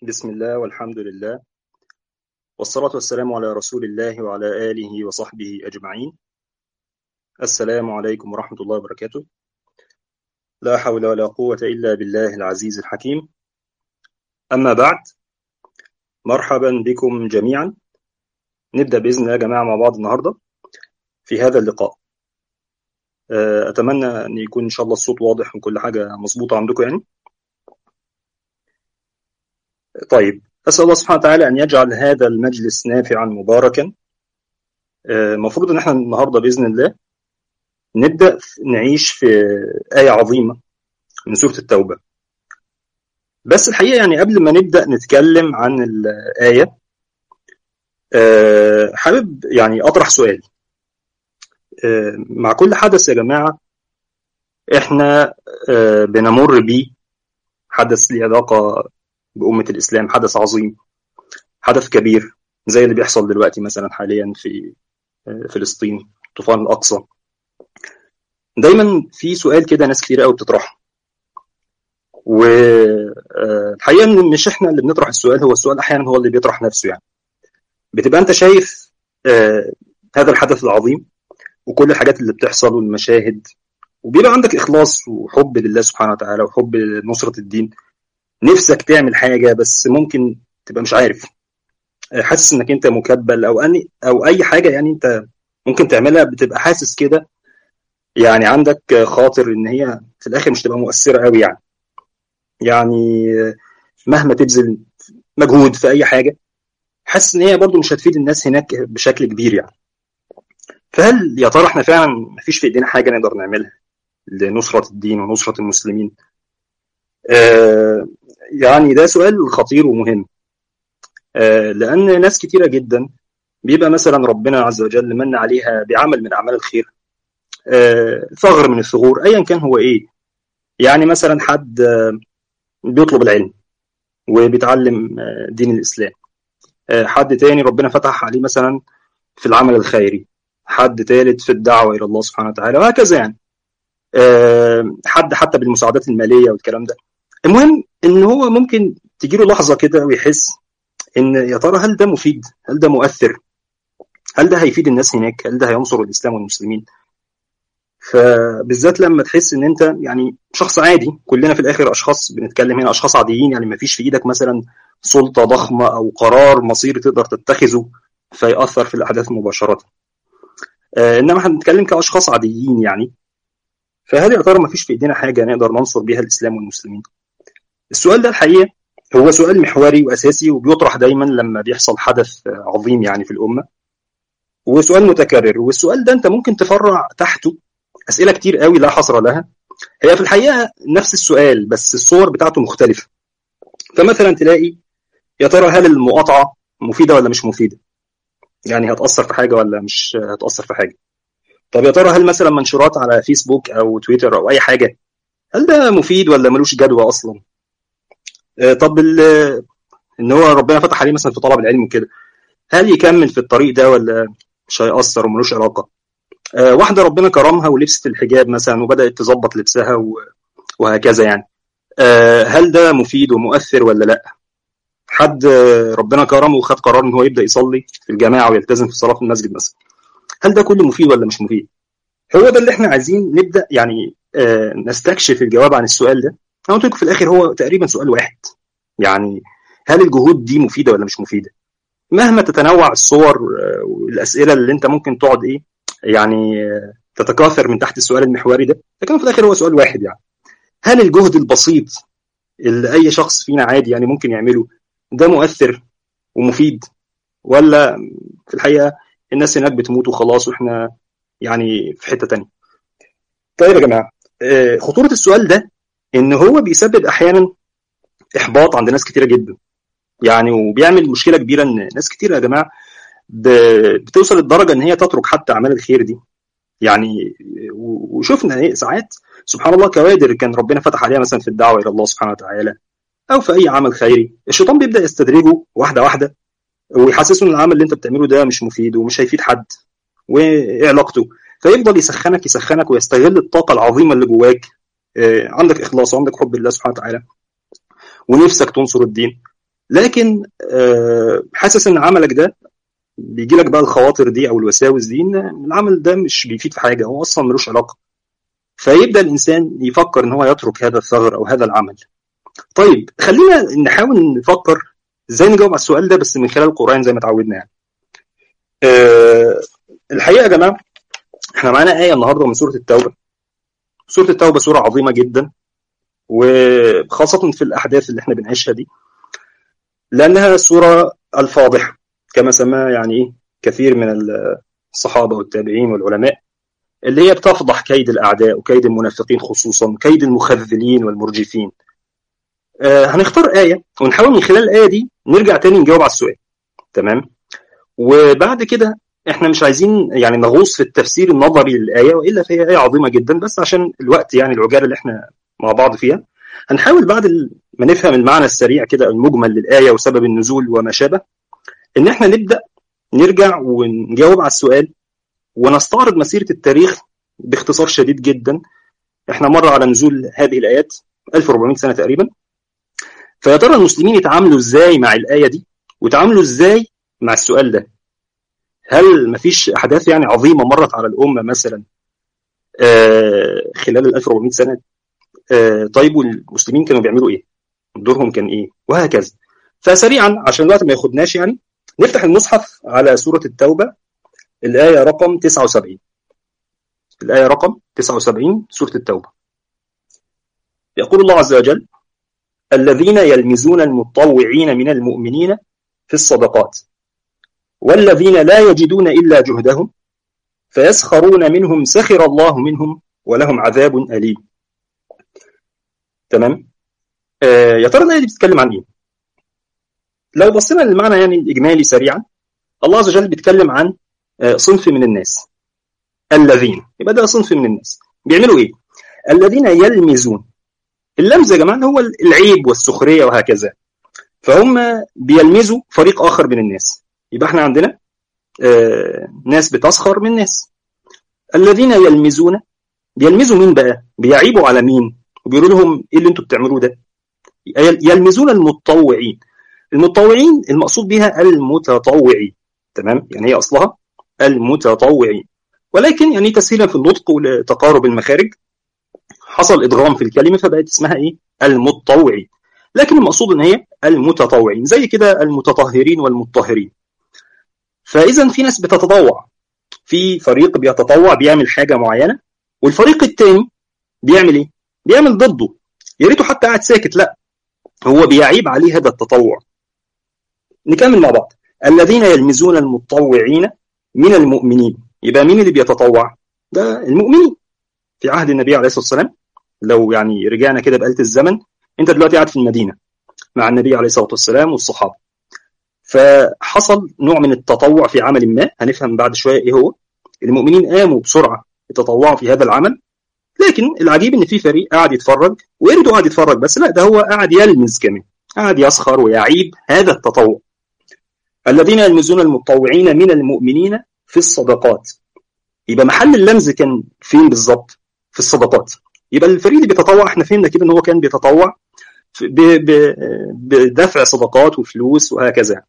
بسم الله والحمد لله والصلاة والسلام على رسول الله وعلى آله وصحبه أجمعين السلام عليكم ورحمة الله وبركاته لا حول ولا قوة إلا بالله العزيز الحكيم أما بعد مرحبا بكم جميعا نبدأ بإذن الله يا جماعة مع بعض النهاردة في هذا اللقاء أتمنى أن يكون إن شاء الله الصوت واضح وكل حاجة مظبوطة عندكم يعني طيب أسأل الله سبحانه وتعالى أن يجعل هذا المجلس نافعا مباركا المفروض أن احنا النهاردة بإذن الله نبدأ نعيش في آية عظيمة من سورة التوبة بس الحقيقة يعني قبل ما نبدأ نتكلم عن الآية حابب يعني أطرح سؤال مع كل حدث يا جماعة احنا بنمر بيه حدث ليه علاقة بأمة الإسلام حدث عظيم حدث كبير زي اللي بيحصل دلوقتي مثلا حاليا في فلسطين طوفان الأقصى دايما في سؤال كده ناس كتير قوي بتطرحه والحقيقة إن مش إحنا اللي بنطرح السؤال هو السؤال أحيانا هو اللي بيطرح نفسه يعني بتبقى أنت شايف هذا الحدث العظيم وكل الحاجات اللي بتحصل والمشاهد وبيبقى عندك إخلاص وحب لله سبحانه وتعالى وحب لنصرة الدين نفسك تعمل حاجه بس ممكن تبقى مش عارف حاسس انك انت مكبل او اني او اي حاجه يعني انت ممكن تعملها بتبقى حاسس كده يعني عندك خاطر ان هي في الاخر مش تبقى مؤثره قوي يعني يعني مهما تبذل مجهود في اي حاجه حاسس ان هي برضو مش هتفيد الناس هناك بشكل كبير يعني فهل يا ترى احنا فعلا مفيش في ايدينا حاجه نقدر نعملها لنصره الدين ونصره المسلمين آه يعني ده سؤال خطير ومهم آه لأن ناس كتيرة جدا بيبقى مثلا ربنا عز وجل من عليها بعمل من أعمال الخير آه ثغر من الثغور أيا كان هو إيه يعني مثلا حد بيطلب العلم وبيتعلم دين الإسلام حد تاني ربنا فتح عليه مثلا في العمل الخيري حد ثالث في الدعوة إلى الله سبحانه وتعالى وهكذا يعني حد حتى بالمساعدات المالية والكلام ده المهم ان هو ممكن تجي له لحظه كده ويحس ان يا ترى هل ده مفيد؟ هل ده مؤثر؟ هل ده هيفيد الناس هناك؟ هل ده هينصر الاسلام والمسلمين؟ فبالذات لما تحس ان انت يعني شخص عادي كلنا في الاخر اشخاص بنتكلم هنا اشخاص عاديين يعني ما فيش في ايدك مثلا سلطه ضخمه او قرار مصيري تقدر تتخذه فيأثر في الاحداث مباشره. آه انما احنا بنتكلم كاشخاص عاديين يعني فهل يا ترى ما فيش في ايدينا حاجه نقدر ننصر بيها الاسلام والمسلمين؟ السؤال ده الحقيقه هو سؤال محوري واساسي وبيطرح دايما لما بيحصل حدث عظيم يعني في الامه وسؤال متكرر والسؤال ده انت ممكن تفرع تحته اسئله كتير قوي لا حصر لها هي في الحقيقه نفس السؤال بس الصور بتاعته مختلفه فمثلا تلاقي يا ترى هل المقاطعه مفيده ولا مش مفيده يعني هتاثر في حاجه ولا مش هتاثر في حاجه طب يا ترى هل مثلا منشورات على فيسبوك او تويتر او اي حاجه هل ده مفيد ولا ملوش جدوى اصلا طب ان هو ربنا فتح عليه مثلا في طلب العلم وكده هل يكمل في الطريق ده ولا مش هيأثر وملوش علاقة أه واحدة ربنا كرمها ولبست الحجاب مثلا وبدأت تظبط لبسها وهكذا يعني أه هل ده مفيد ومؤثر ولا لا حد ربنا كرمه وخد قرار ان هو يبدأ يصلي في الجماعة ويلتزم في الصلاة في المسجد مثلا هل ده كله مفيد ولا مش مفيد هو ده اللي احنا عايزين نبدأ يعني أه نستكشف الجواب عن السؤال ده انا قلت لكم في الاخر هو تقريبا سؤال واحد يعني هل الجهود دي مفيده ولا مش مفيده مهما تتنوع الصور والاسئله اللي انت ممكن تقعد ايه يعني تتكاثر من تحت السؤال المحوري ده لكن في الاخر هو سؤال واحد يعني هل الجهد البسيط اللي اي شخص فينا عادي يعني ممكن يعمله ده مؤثر ومفيد ولا في الحقيقه الناس هناك بتموت وخلاص واحنا يعني في حته تانية طيب يا جماعه خطوره السؤال ده ان هو بيسبب احيانا احباط عند ناس كتيره جدا يعني وبيعمل مشكله كبيره ان ناس كتيره يا جماعه بتوصل للدرجه ان هي تترك حتى اعمال الخير دي يعني وشفنا ايه ساعات سبحان الله كوادر كان ربنا فتح عليها مثلا في الدعوه الى الله سبحانه وتعالى او في اي عمل خيري الشيطان بيبدا يستدرجه واحده واحده ويحسسه ان العمل اللي انت بتعمله ده مش مفيد ومش هيفيد حد وايه علاقته فيفضل يسخنك يسخنك ويستغل الطاقه العظيمه اللي جواك عندك اخلاص وعندك حب لله سبحانه وتعالى ونفسك تنصر الدين لكن حاسس ان عملك ده بيجي لك بقى الخواطر دي او الوساوس دي ان العمل ده مش بيفيد في حاجه هو اصلا ملوش علاقه فيبدا الانسان يفكر ان هو يترك هذا الثغر او هذا العمل طيب خلينا نحاول نفكر ازاي نجاوب على السؤال ده بس من خلال القران زي ما اتعودنا يعني أه الحقيقه يا جماعه احنا معانا ايه النهارده من سوره التوبه سوره التوبه سوره عظيمه جدا وخاصه في الاحداث اللي احنا بنعيشها دي لانها سوره الفاضحه كما سماها يعني ايه كثير من الصحابه والتابعين والعلماء اللي هي بتفضح كيد الاعداء وكيد المنافقين خصوصا كيد المخذلين والمرجفين آه هنختار ايه ونحاول من خلال الايه دي نرجع تاني نجاوب على السؤال تمام وبعد كده احنا مش عايزين يعني نغوص في التفسير النظري للايه والا فهي ايه عظيمه جدا بس عشان الوقت يعني العجاله اللي احنا مع بعض فيها هنحاول بعد ما نفهم المعنى السريع كده المجمل للايه وسبب النزول وما شابه ان احنا نبدا نرجع ونجاوب على السؤال ونستعرض مسيره التاريخ باختصار شديد جدا احنا مر على نزول هذه الايات 1400 سنه تقريبا فيا ترى المسلمين يتعاملوا ازاي مع الايه دي ويتعاملوا ازاي مع السؤال ده هل مفيش احداث يعني عظيمه مرت على الامه مثلا آه خلال ال 1400 سنه آه طيب والمسلمين كانوا بيعملوا ايه دورهم كان ايه وهكذا فسريعا عشان الوقت ما ياخدناش يعني نفتح المصحف على سورة التوبة الآية رقم 79 الآية رقم 79 سورة التوبة يقول الله عز وجل الذين يلمزون المطوعين من المؤمنين في الصدقات والذين لا يجدون إلا جهدهم فيسخرون منهم سخر الله منهم ولهم عذاب أليم تمام آه يا ترى الآية دي بتتكلم عن إيه؟ لو بصينا للمعنى يعني الإجمالي سريعا الله عز وجل بيتكلم عن صنف من الناس الذين يبقى ده صنف من الناس بيعملوا إيه؟ الذين يلمزون اللمز يا جماعة هو العيب والسخرية وهكذا فهم بيلمزوا فريق آخر من الناس يبقى احنا عندنا ناس بتسخر من ناس الذين يلمزون بيلمزوا مين بقى؟ بيعيبوا على مين؟ وبيقولوا لهم ايه اللي انتوا بتعملوه ده؟ يلمزون المتطوعين المتطوعين المقصود بها المتطوعين تمام يعني هي اصلها المتطوعين ولكن يعني تسهيلا في النطق ولتقارب المخارج حصل ادغام في الكلمه فبقت اسمها ايه المتطوعين لكن المقصود ان هي المتطوعين زي كده المتطهرين والمطهرين فاذا في ناس بتتطوع في فريق بيتطوع بيعمل حاجه معينه والفريق الثاني بيعمل ايه بيعمل ضده يا ريته حتى قاعد ساكت لا هو بيعيب عليه هذا التطوع نكمل مع بعض الذين يلمزون المتطوعين من المؤمنين يبقى مين اللي بيتطوع ده المؤمنين في عهد النبي عليه الصلاه والسلام لو يعني رجعنا كده بآلة الزمن انت دلوقتي قاعد في المدينه مع النبي عليه الصلاه والسلام والصحابه فحصل نوع من التطوع في عمل ما هنفهم بعد شويه ايه هو المؤمنين قاموا بسرعه يتطوعوا في هذا العمل لكن العجيب ان في فريق قاعد يتفرج ويريده قاعد يتفرج بس لا ده هو قاعد يلمز كمان قاعد يسخر ويعيب هذا التطوع الذين يلمزون المتطوعين من المؤمنين في الصدقات يبقى محل اللمز كان فين بالظبط في الصدقات يبقى الفريق اللي بيتطوع احنا فهمنا كده ان هو كان بيتطوع بدفع صدقات وفلوس وهكذا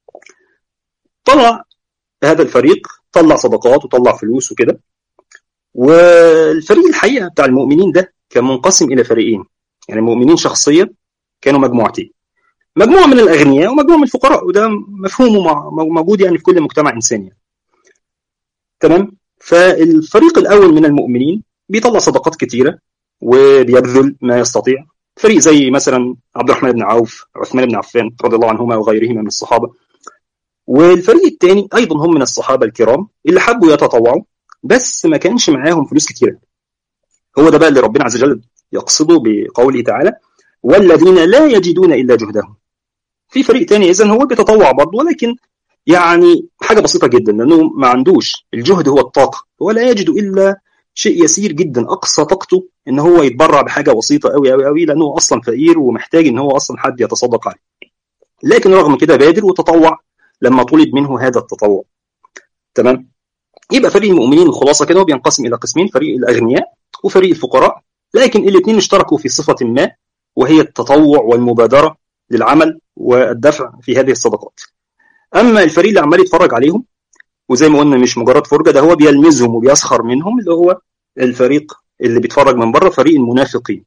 طلع هذا الفريق طلع صدقات وطلع فلوس وكده والفريق الحقيقه بتاع المؤمنين ده كان منقسم الى فريقين يعني المؤمنين شخصيا كانوا مجموعتين مجموعه من الاغنياء ومجموعه من الفقراء وده مفهومه موجود يعني في كل مجتمع انساني تمام فالفريق الاول من المؤمنين بيطلع صدقات كتيره وبيبذل ما يستطيع فريق زي مثلا عبد الرحمن بن عوف عثمان بن عفان رضي الله عنهما وغيرهما من الصحابه والفريق الثاني ايضا هم من الصحابه الكرام اللي حبوا يتطوعوا بس ما كانش معاهم فلوس كتيره هو ده بقى اللي ربنا عز وجل يقصده بقوله تعالى والذين لا يجدون الا جهدهم في فريق تاني اذا هو بيتطوع برضه ولكن يعني حاجه بسيطه جدا لانه ما عندوش الجهد هو الطاقه هو لا يجد الا شيء يسير جدا اقصى طاقته ان هو يتبرع بحاجه بسيطه قوي قوي قوي لانه اصلا فقير ومحتاج ان هو اصلا حد يتصدق عليه لكن رغم كده بادر وتطوع لما طلب منه هذا التطوع تمام يبقى فريق المؤمنين الخلاصه كده بينقسم الى قسمين فريق الاغنياء وفريق الفقراء لكن الاثنين اشتركوا في صفه ما وهي التطوع والمبادره للعمل والدفع في هذه الصدقات اما الفريق اللي عمال يتفرج عليهم وزي ما قلنا مش مجرد فرجه ده هو بيلمزهم وبيسخر منهم اللي هو الفريق اللي بيتفرج من بره فريق المنافقين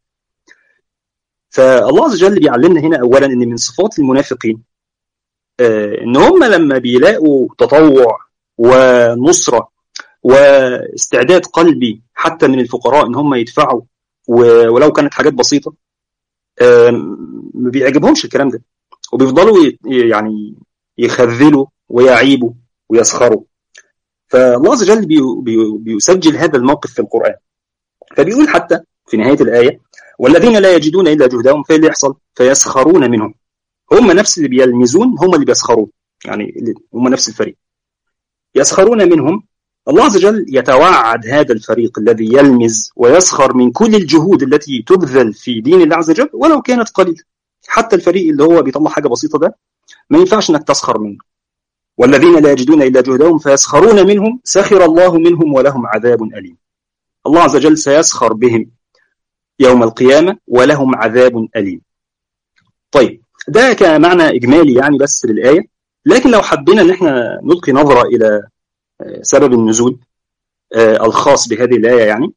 فالله عز وجل بيعلمنا هنا اولا ان من صفات المنافقين آه ان هم لما بيلاقوا تطوع ونصره واستعداد قلبي حتى من الفقراء ان هم يدفعوا ولو كانت حاجات بسيطه آه ما بيعجبهمش الكلام ده وبيفضلوا يعني يخذلوا ويعيبوا ويسخروا فالله عز وجل بيسجل هذا الموقف في القرآن فبيقول حتى في نهاية الآية والذين لا يجدون إلا جهدهم فإيه اللي يحصل فيسخرون منهم هم نفس اللي بيلمزون هم اللي بيسخرون يعني هم نفس الفريق يسخرون منهم الله عز وجل يتوعد هذا الفريق الذي يلمز ويسخر من كل الجهود التي تبذل في دين الله عز وجل ولو كانت قليلة حتى الفريق اللي هو بيطلع حاجة بسيطة ده ما ينفعش انك تسخر منه والذين لا يجدون إلا جهدهم فيسخرون منهم سخر الله منهم ولهم عذاب أليم الله عز وجل سيسخر بهم يوم القيامة ولهم عذاب أليم طيب ده كمعنى إجمالي يعني بس للآية لكن لو حبينا أن احنا نلقي نظرة إلى سبب النزول الخاص بهذه الآية يعني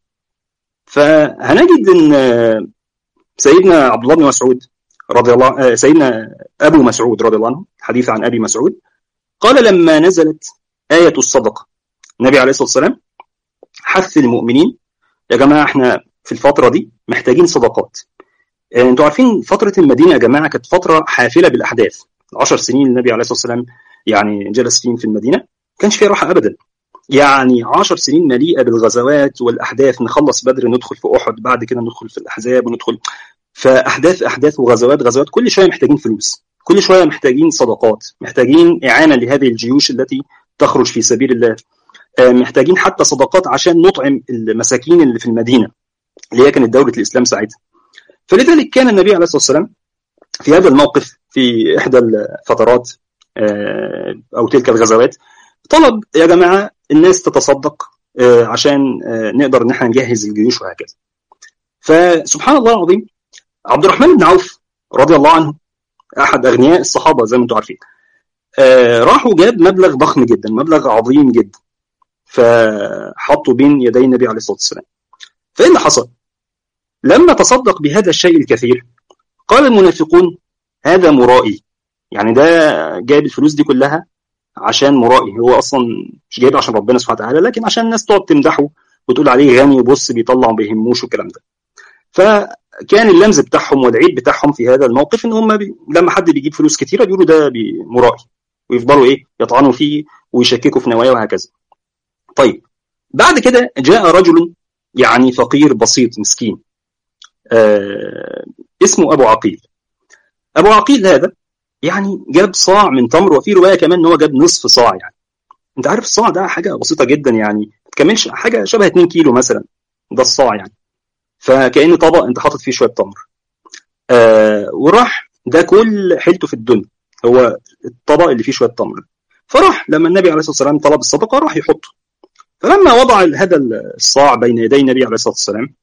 فهنجد أن سيدنا عبد الله بن مسعود رضي الله سيدنا أبو مسعود رضي الله عنه حديث عن أبي مسعود قال لما نزلت آية الصدقة النبي عليه الصلاة والسلام حث المؤمنين يا جماعة احنا في الفترة دي محتاجين صدقات انتوا عارفين فترة المدينة يا جماعة كانت فترة حافلة بالأحداث العشر سنين النبي عليه الصلاة والسلام يعني جلس فيهم في المدينة ما كانش فيها راحة أبدا يعني عشر سنين مليئة بالغزوات والأحداث نخلص بدر ندخل في أحد بعد كده ندخل في الأحزاب وندخل فأحداث أحداث وغزوات غزوات كل شوية محتاجين فلوس كل شويه محتاجين صدقات محتاجين اعانه لهذه الجيوش التي تخرج في سبيل الله محتاجين حتى صدقات عشان نطعم المساكين اللي في المدينه اللي هي كانت دوله الاسلام ساعتها فلذلك كان النبي عليه الصلاه والسلام في هذا الموقف في احدى الفترات او تلك الغزوات طلب يا جماعه الناس تتصدق عشان نقدر ان احنا نجهز الجيوش وهكذا فسبحان الله العظيم عبد الرحمن بن عوف رضي الله عنه احد اغنياء الصحابه زي ما انتم عارفين آه راحوا جاب مبلغ ضخم جدا مبلغ عظيم جدا فحطوا بين يدي النبي عليه الصلاه والسلام فايه اللي حصل لما تصدق بهذا الشيء الكثير قال المنافقون هذا مرائي يعني ده جايب الفلوس دي كلها عشان مرائي هو اصلا مش جايبها عشان ربنا سبحانه وتعالى لكن عشان الناس تقعد تمدحه وتقول عليه غني وبص بيطلع ما بيهموش والكلام ده فكان اللمز بتاعهم والعيب بتاعهم في هذا الموقف ان هم بي... لما حد بيجيب فلوس كتيره بيقولوا ده مرائي ويفضلوا ايه يطعنوا فيه ويشككوا في نواياه وهكذا. طيب بعد كده جاء رجل يعني فقير بسيط مسكين آه اسمه ابو عقيل. ابو عقيل هذا يعني جاب صاع من تمر وفي روايه كمان ان هو جاب نصف صاع يعني. انت عارف الصاع ده حاجه بسيطه جدا يعني ما تكملش حاجه شبه 2 كيلو مثلا ده الصاع يعني. فكأن طبق انت حاطط فيه شويه تمر آه وراح ده كل حيلته في الدنيا هو الطبق اللي فيه شويه تمر فراح لما النبي عليه الصلاه والسلام طلب الصدقه راح يحطه فلما وضع هذا الصاع بين يدي النبي عليه الصلاه والسلام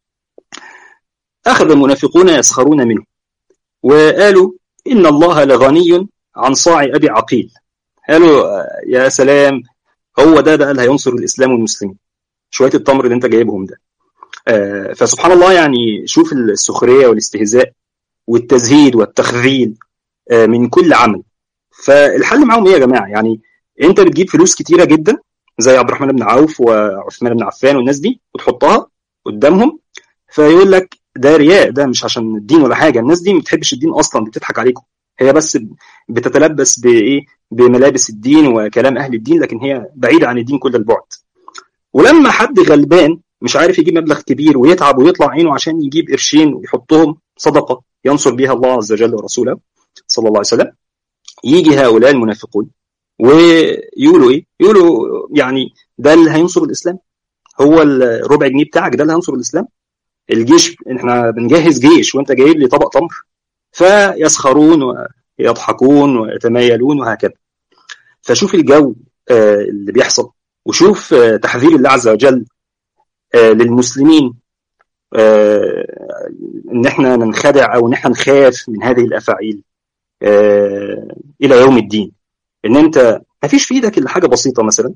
اخذ المنافقون يسخرون منه وقالوا ان الله لغني عن صاع ابي عقيل قالوا يا سلام هو ده بقى اللي هينصر الاسلام والمسلمين شويه التمر اللي انت جايبهم ده آه فسبحان الله يعني شوف السخريه والاستهزاء والتزهيد والتخذيل آه من كل عمل فالحل معاهم ايه يا جماعه يعني انت بتجيب فلوس كتيره جدا زي عبد الرحمن بن عوف وعثمان بن عفان والناس دي وتحطها قدامهم فيقول لك ده رياء ده مش عشان الدين ولا حاجه الناس دي ما بتحبش الدين اصلا دي بتضحك عليكم هي بس بتتلبس بايه بملابس الدين وكلام اهل الدين لكن هي بعيده عن الدين كل البعد ولما حد غلبان مش عارف يجيب مبلغ كبير ويتعب ويطلع عينه عشان يجيب قرشين ويحطهم صدقه ينصر بها الله عز وجل ورسوله صلى الله عليه وسلم يجي هؤلاء المنافقون ويقولوا ايه؟ يقولوا يعني ده اللي هينصر الاسلام هو الربع جنيه بتاعك ده اللي هينصر الاسلام الجيش احنا بنجهز جيش وانت جايب لي طبق تمر فيسخرون ويضحكون ويتمايلون وهكذا فشوف الجو اللي بيحصل وشوف تحذير الله عز وجل للمسلمين ان احنا ننخدع او ان احنا نخاف من هذه الافاعيل آه الى يوم الدين ان انت ما فيش في ايدك الا حاجه بسيطه مثلا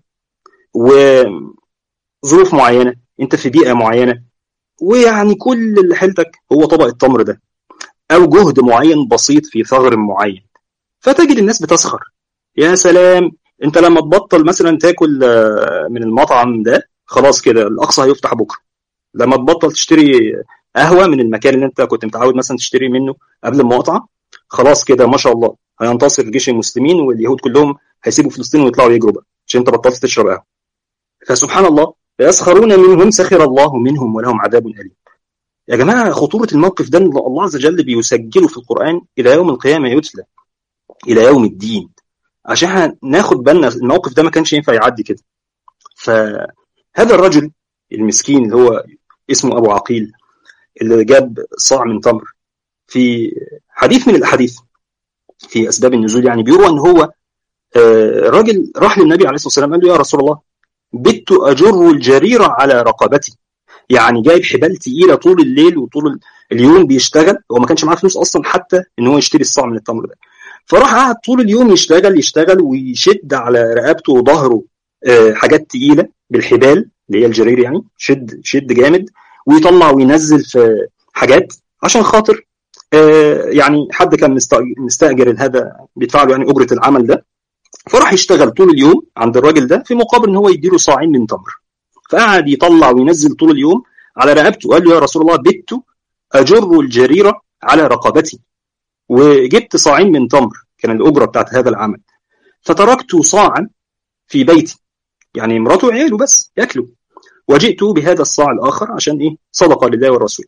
وظروف معينه انت في بيئه معينه ويعني كل اللي حيلتك هو طبق التمر ده او جهد معين بسيط في ثغر معين فتجد الناس بتسخر يا سلام انت لما تبطل مثلا تاكل من المطعم ده خلاص كده الاقصى هيفتح بكره لما تبطل تشتري قهوه من المكان اللي انت كنت متعود مثلا تشتري منه قبل المقاطعه خلاص كده ما شاء الله هينتصر جيش المسلمين واليهود كلهم هيسيبوا فلسطين ويطلعوا يجروا بقى عشان انت بطلت تشرب قهوه فسبحان الله يسخرون منهم سخر الله منهم ولهم عذاب اليم يا جماعه خطوره الموقف ده الله عز وجل بيسجله في القران الى يوم القيامه يتلى الى يوم الدين عشان ناخد بالنا الموقف ده ما كانش ينفع يعدي كده فهذا الرجل المسكين اللي هو اسمه ابو عقيل اللي جاب صاع من تمر في حديث من الاحاديث في اسباب النزول يعني بيروى ان هو راجل راح للنبي عليه الصلاه والسلام قال له يا رسول الله بت اجر الجريره على رقبتي يعني جايب حبال تقيله طول الليل وطول اليوم بيشتغل هو ما كانش معاه فلوس اصلا حتى ان هو يشتري الصاع من التمر ده فراح قعد طول اليوم يشتغل يشتغل ويشد على رقبته وظهره حاجات تقيله بالحبال اللي هي الجرير يعني شد شد جامد ويطلع وينزل في حاجات عشان خاطر يعني حد كان مستاجر هذا بيدفع له يعني اجره العمل ده فراح يشتغل طول اليوم عند الراجل ده في مقابل ان هو يديله صاعين من تمر فقعد يطلع وينزل طول اليوم على رقبته قال له يا رسول الله بت اجر الجريره على رقبتي وجبت صاعين من تمر كان الاجره بتاعت هذا العمل فتركت صاعا في بيتي يعني مراته وعياله بس ياكلوا وجئت بهذا الصاع الاخر عشان ايه صدقه لله والرسول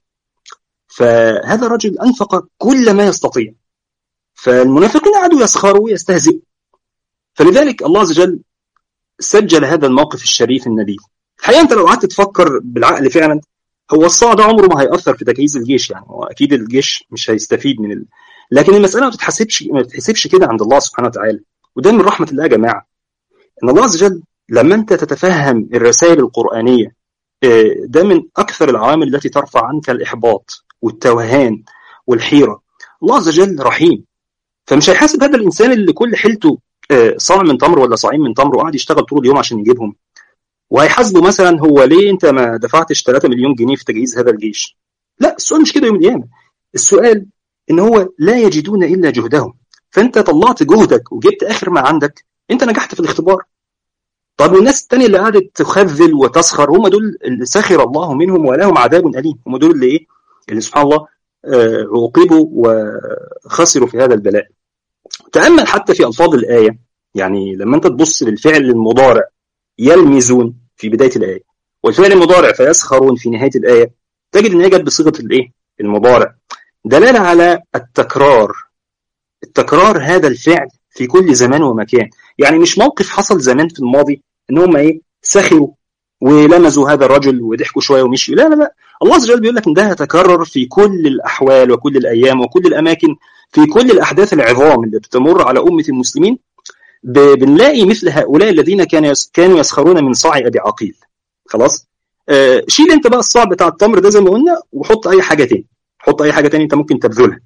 فهذا الرجل انفق كل ما يستطيع فالمنافقين قعدوا يسخروا ويستهزئوا فلذلك الله عز وجل سجل هذا الموقف الشريف النبيل الحقيقه انت لو قعدت تفكر بالعقل فعلا هو الصاع ده عمره ما هيأثر في تجهيز الجيش يعني هو اكيد الجيش مش هيستفيد من ال... لكن المساله ما بتتحسبش ما بتتحسبش كده عند الله سبحانه وتعالى وده من رحمه الله يا جماعه ان الله عز وجل لما انت تتفهم الرسائل القرانيه ده من اكثر العوامل التي ترفع عنك الاحباط والتوهان والحيره الله عز وجل رحيم فمش هيحاسب هذا الانسان اللي كل حيلته صاع من تمر ولا صاعين من تمر وقعد يشتغل طول اليوم عشان يجيبهم وهيحاسبه مثلا هو ليه انت ما دفعتش 3 مليون جنيه في تجهيز هذا الجيش لا السؤال مش كده يوم القيامه السؤال ان هو لا يجدون الا جهدهم فانت طلعت جهدك وجبت اخر ما عندك انت نجحت في الاختبار طب والناس التانية اللي قعدت تخذل وتسخر هم دول اللي سخر الله منهم ولهم عذاب أليم هم دول اللي إيه اللي سبحان الله عوقبوا وخسروا في هذا البلاء تأمل حتى في ألفاظ الآية يعني لما أنت تبص للفعل المضارع يلمزون في بداية الآية والفعل المضارع فيسخرون في نهاية الآية تجد إن هي جت بصيغة الإيه المضارع دلالة على التكرار التكرار هذا الفعل في كل زمان ومكان يعني مش موقف حصل زمان في الماضي ان هم ايه سخروا ولمزوا هذا الرجل وضحكوا شويه ومشيوا لا لا لا الله عز وجل بيقول لك ان ده يتكرر في كل الاحوال وكل الايام وكل الاماكن في كل الاحداث العظام اللي بتمر على امه المسلمين بنلاقي مثل هؤلاء الذين كانوا كانوا يسخرون من صاع ابي عقيل خلاص آه شيل انت بقى الصاع بتاع التمر ده زي ما قلنا وحط اي حاجه تاني حط اي حاجه تاني انت ممكن تبذلها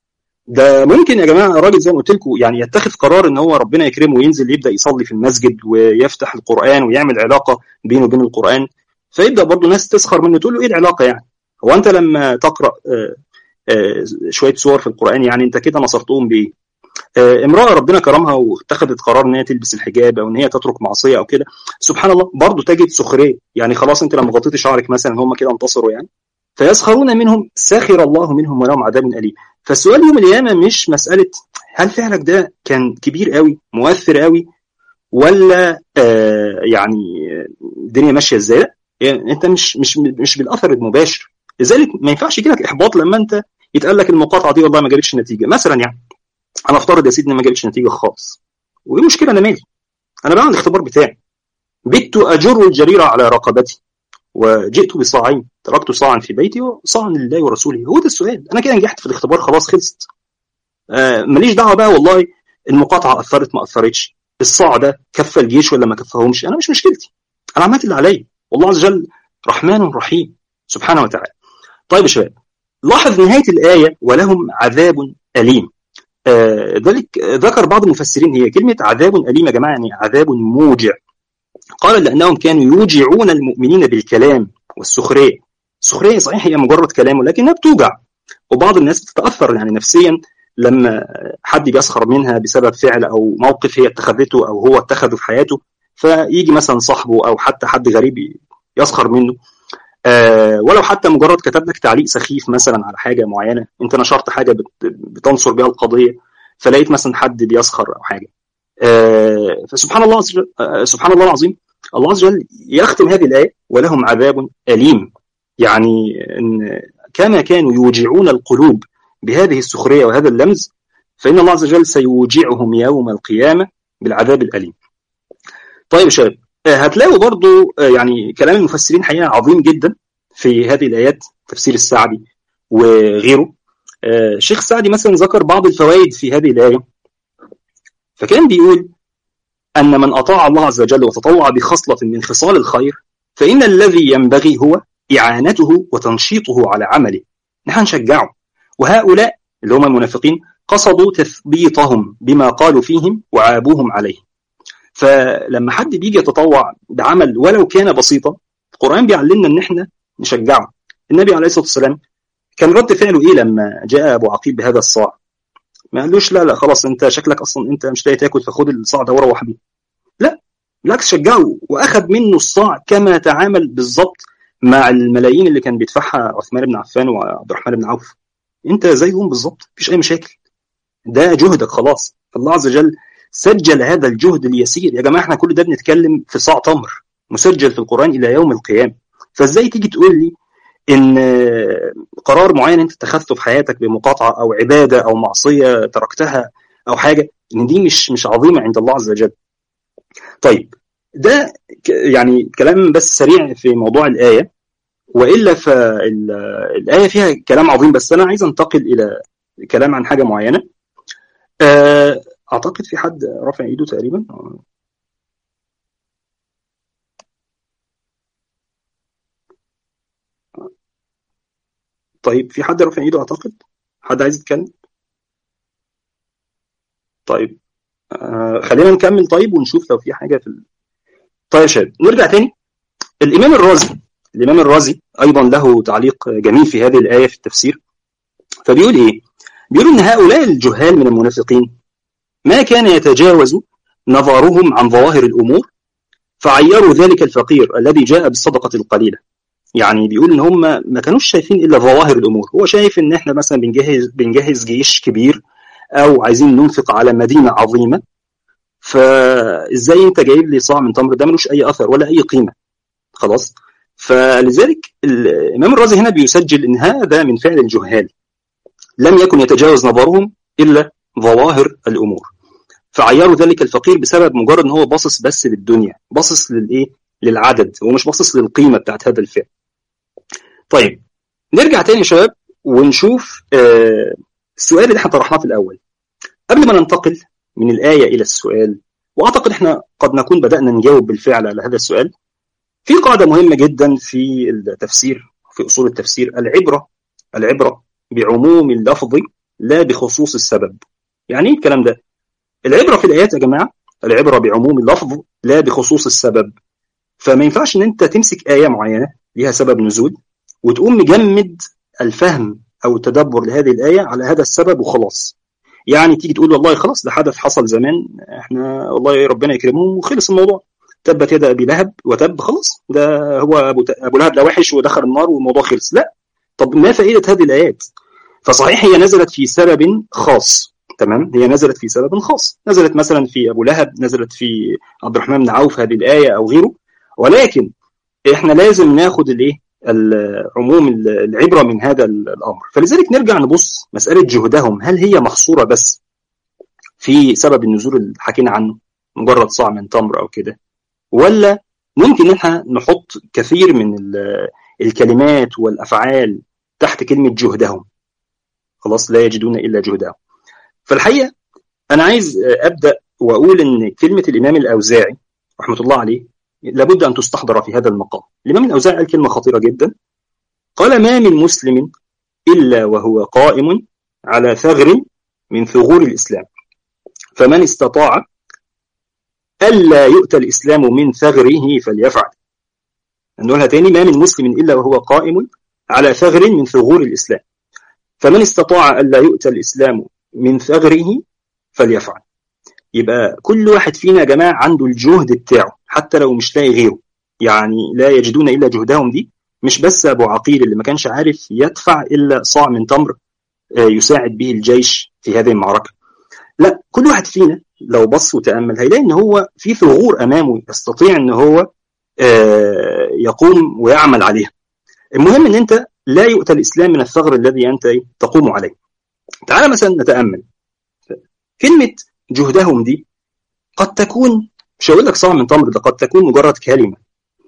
ده ممكن يا جماعه راجل زي ما قلت لكم يعني يتخذ قرار ان هو ربنا يكرمه وينزل يبدا يصلي في المسجد ويفتح القران ويعمل علاقه بينه وبين القران فيبدا برضه ناس تسخر منه تقول له ايه العلاقه يعني؟ هو انت لما تقرا آآ آآ شويه سور في القران يعني انت كده نصرتهم بايه؟ امراه ربنا كرمها واتخذت قرار ان هي تلبس الحجاب او ان هي تترك معصيه او كده سبحان الله برضه تجد سخريه يعني خلاص انت لما غطيتي شعرك مثلا هم كده انتصروا يعني فيسخرون منهم سخر الله منهم ولهم عذاب اليم فالسؤال يوم القيامه مش مساله هل فعلك ده كان كبير قوي مؤثر قوي ولا آه يعني الدنيا ماشيه ازاي يعني انت مش مش مش بالاثر المباشر لذلك ما ينفعش يجي لك احباط لما انت يتقال لك المقاطعه دي والله ما جابتش نتيجه مثلا يعني انا افترض يا سيدي ان ما جابتش نتيجه خالص وايه المشكله انا مالي انا بعمل الاختبار بتاعي بت اجر الجريره على رقبتي وجئت بصاعين تركت صاعا في بيتي وصاعا لله ورسوله هو ده السؤال انا كده نجحت في الاختبار خلاص خلصت آه ماليش دعوه بقى والله المقاطعه اثرت ما اثرتش الصاع ده كفى الجيش ولا ما كفاهمش انا مش مشكلتي انا عملت اللي عليا والله عز وجل رحمن رحيم سبحانه وتعالى طيب يا شباب لاحظ نهايه الايه ولهم عذاب اليم ذلك ذكر بعض المفسرين هي كلمة عذاب أليم يا جماعة يعني عذاب موجع قال لأنهم كانوا يوجعون المؤمنين بالكلام والسخرية السخرية صحيح هي مجرد كلام ولكنها بتوجع وبعض الناس بتتأثر يعني نفسيا لما حد بيسخر منها بسبب فعل أو موقف هي اتخذته أو هو اتخذه في حياته فيجي مثلا صاحبه أو حتى حد غريب يسخر منه آه ولو حتى مجرد كتب لك تعليق سخيف مثلا على حاجه معينه انت نشرت حاجه بتنصر بها القضيه فلقيت مثلا حد بيسخر او حاجه آه فسبحان الله عز وجل آه سبحان الله العظيم الله عز وجل يختم هذه الايه ولهم عذاب اليم يعني ان كما كانوا يوجعون القلوب بهذه السخريه وهذا اللمز فان الله عز وجل سيوجعهم يوم القيامه بالعذاب الاليم. طيب يا شباب هتلاقوا برضو يعني كلام المفسرين حقيقة عظيم جدا في هذه الآيات تفسير السعدي وغيره الشيخ السعدي مثلا ذكر بعض الفوائد في هذه الآية فكان بيقول أن من أطاع الله عز وجل وتطوع بخصلة من خصال الخير فإن الذي ينبغي هو إعانته وتنشيطه على عمله نحن نشجعه وهؤلاء اللي هم المنافقين قصدوا تثبيطهم بما قالوا فيهم وعابوهم عليه فلما حد بيجي يتطوع بعمل ولو كان بسيطا القرآن بيعلمنا ان احنا نشجعه النبي عليه الصلاة والسلام كان رد فعله ايه لما جاء ابو عقيل بهذا الصاع ما قالوش لا لا خلاص انت شكلك اصلا انت مش لاقي تاكل فخد الصاع ده وروح بيه لا بالعكس شجعه واخذ منه الصاع كما تعامل بالظبط مع الملايين اللي كان بيدفعها عثمان بن عفان وعبد الرحمن بن عوف انت زيهم بالظبط مفيش اي مشاكل ده جهدك خلاص الله عز وجل سجل هذا الجهد اليسير يا جماعه احنا كل ده بنتكلم في صاع تمر مسجل في القران الى يوم القيامه فازاي تيجي تقول لي ان قرار معين انت اتخذته في حياتك بمقاطعه او عباده او معصيه تركتها او حاجه ان دي مش مش عظيمه عند الله عز وجل طيب ده يعني كلام بس سريع في موضوع الايه والا فالايه فيها كلام عظيم بس انا عايز انتقل الى كلام عن حاجه معينه اعتقد في حد رافع ايده تقريبا طيب في حد رافع ايده اعتقد حد عايز يتكلم طيب آه خلينا نكمل طيب ونشوف لو في حاجه في ال... طيب يا شباب نرجع تاني الامام الرازي الامام الرازي ايضا له تعليق جميل في هذه الايه في التفسير فبيقول ايه بيقول ان هؤلاء الجهال من المنافقين ما كان يتجاوز نظرهم عن ظواهر الامور فعيروا ذلك الفقير الذي جاء بالصدقه القليله يعني بيقول ان هم ما كانوش شايفين الا ظواهر الامور هو شايف ان احنا مثلا بنجهز بنجهز جيش كبير او عايزين ننفق على مدينه عظيمه فازاي انت جايب لي صاع من تمر ده ملوش اي اثر ولا اي قيمه خلاص فلذلك الامام الرازي هنا بيسجل ان هذا من فعل الجهال لم يكن يتجاوز نظرهم الا ظواهر الامور فعيروا ذلك الفقير بسبب مجرد ان هو باصص بس للدنيا باصص للايه للعدد هو مش باصص للقيمه بتاعت هذا الفعل طيب نرجع تاني يا شباب ونشوف آه السؤال اللي احنا طرحناه في الاول قبل ما ننتقل من الايه الى السؤال واعتقد احنا قد نكون بدانا نجاوب بالفعل على هذا السؤال في قاعده مهمه جدا في التفسير في اصول التفسير العبره العبره بعموم اللفظ لا بخصوص السبب يعني ايه الكلام ده العبره في الايات يا جماعه العبره بعموم اللفظ لا بخصوص السبب فما ينفعش ان انت تمسك ايه معينه ليها سبب نزول وتقوم مجمد الفهم او التدبر لهذه الايه على هذا السبب وخلاص يعني تيجي تقول والله خلاص ده حدث حصل زمان احنا والله ربنا يكرمه وخلص الموضوع تبت يد ابي لهب وتب خلاص ده هو ابو ابو لهب ده وحش ودخل النار والموضوع خلص لا طب ما فائده هذه الايات فصحيح هي نزلت في سبب خاص تمام هي نزلت في سبب خاص نزلت مثلا في ابو لهب نزلت في عبد الرحمن بن عوف هذه الايه او غيره ولكن احنا لازم ناخد الايه عموم العبره من هذا الامر فلذلك نرجع نبص مساله جهدهم هل هي محصوره بس في سبب النزول اللي حكينا عنه مجرد صاع من تمر او كده ولا ممكن احنا نحط كثير من الكلمات والافعال تحت كلمه جهدهم خلاص لا يجدون الا جهدهم فالحقيقه انا عايز ابدا واقول ان كلمه الامام الاوزاعي رحمه الله عليه لابد ان تستحضر في هذا المقام الامام الاوزاعي قال كلمه خطيره جدا قال ما من مسلم الا وهو قائم على ثغر من ثغور الإسلام فمن استطاع ألا يؤتى الإسلام من ثغره فليفعل نقولها تاني ما من مسلم إلا وهو قائم على ثغر من ثغور الإسلام فمن استطاع ألا يؤتى الإسلام من ثغره فليفعل يبقى كل واحد فينا يا جماعة عنده الجهد بتاعه حتى لو مش لاقي غيره يعني لا يجدون إلا جهدهم دي مش بس أبو عقيل اللي ما كانش عارف يدفع إلا صاع من تمر يساعد به الجيش في هذه المعركة لا كل واحد فينا لو بص وتأمل هيلاقي ان هو في ثغور امامه يستطيع ان هو يقوم ويعمل عليها المهم ان انت لا يؤتى الاسلام من الثغر الذي انت تقوم عليه تعال مثلا نتامل كلمه جهدهم دي قد تكون مش هقول لك صاع من تمر ده قد تكون مجرد كلمه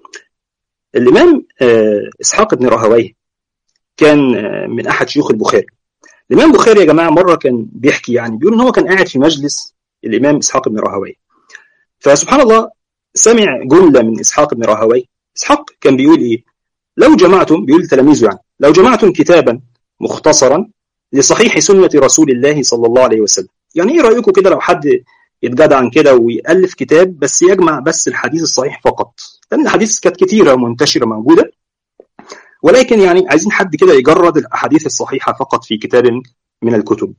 الامام اسحاق بن راهويه كان من احد شيوخ البخاري الامام البخاري يا جماعه مره كان بيحكي يعني بيقول ان هو كان قاعد في مجلس الامام اسحاق بن راهويه فسبحان الله سمع جمله من اسحاق بن راهويه اسحاق كان بيقول ايه لو جمعتم بيقول لتلاميذه يعني لو جمعتم كتابا مختصرا لصحيح سنه رسول الله صلى الله عليه وسلم يعني ايه رايكم كده لو حد يتجدع عن كده ويالف كتاب بس يجمع بس الحديث الصحيح فقط لان الحديث كانت كتيره منتشره موجوده ولكن يعني عايزين حد كده يجرد الاحاديث الصحيحه فقط في كتاب من الكتب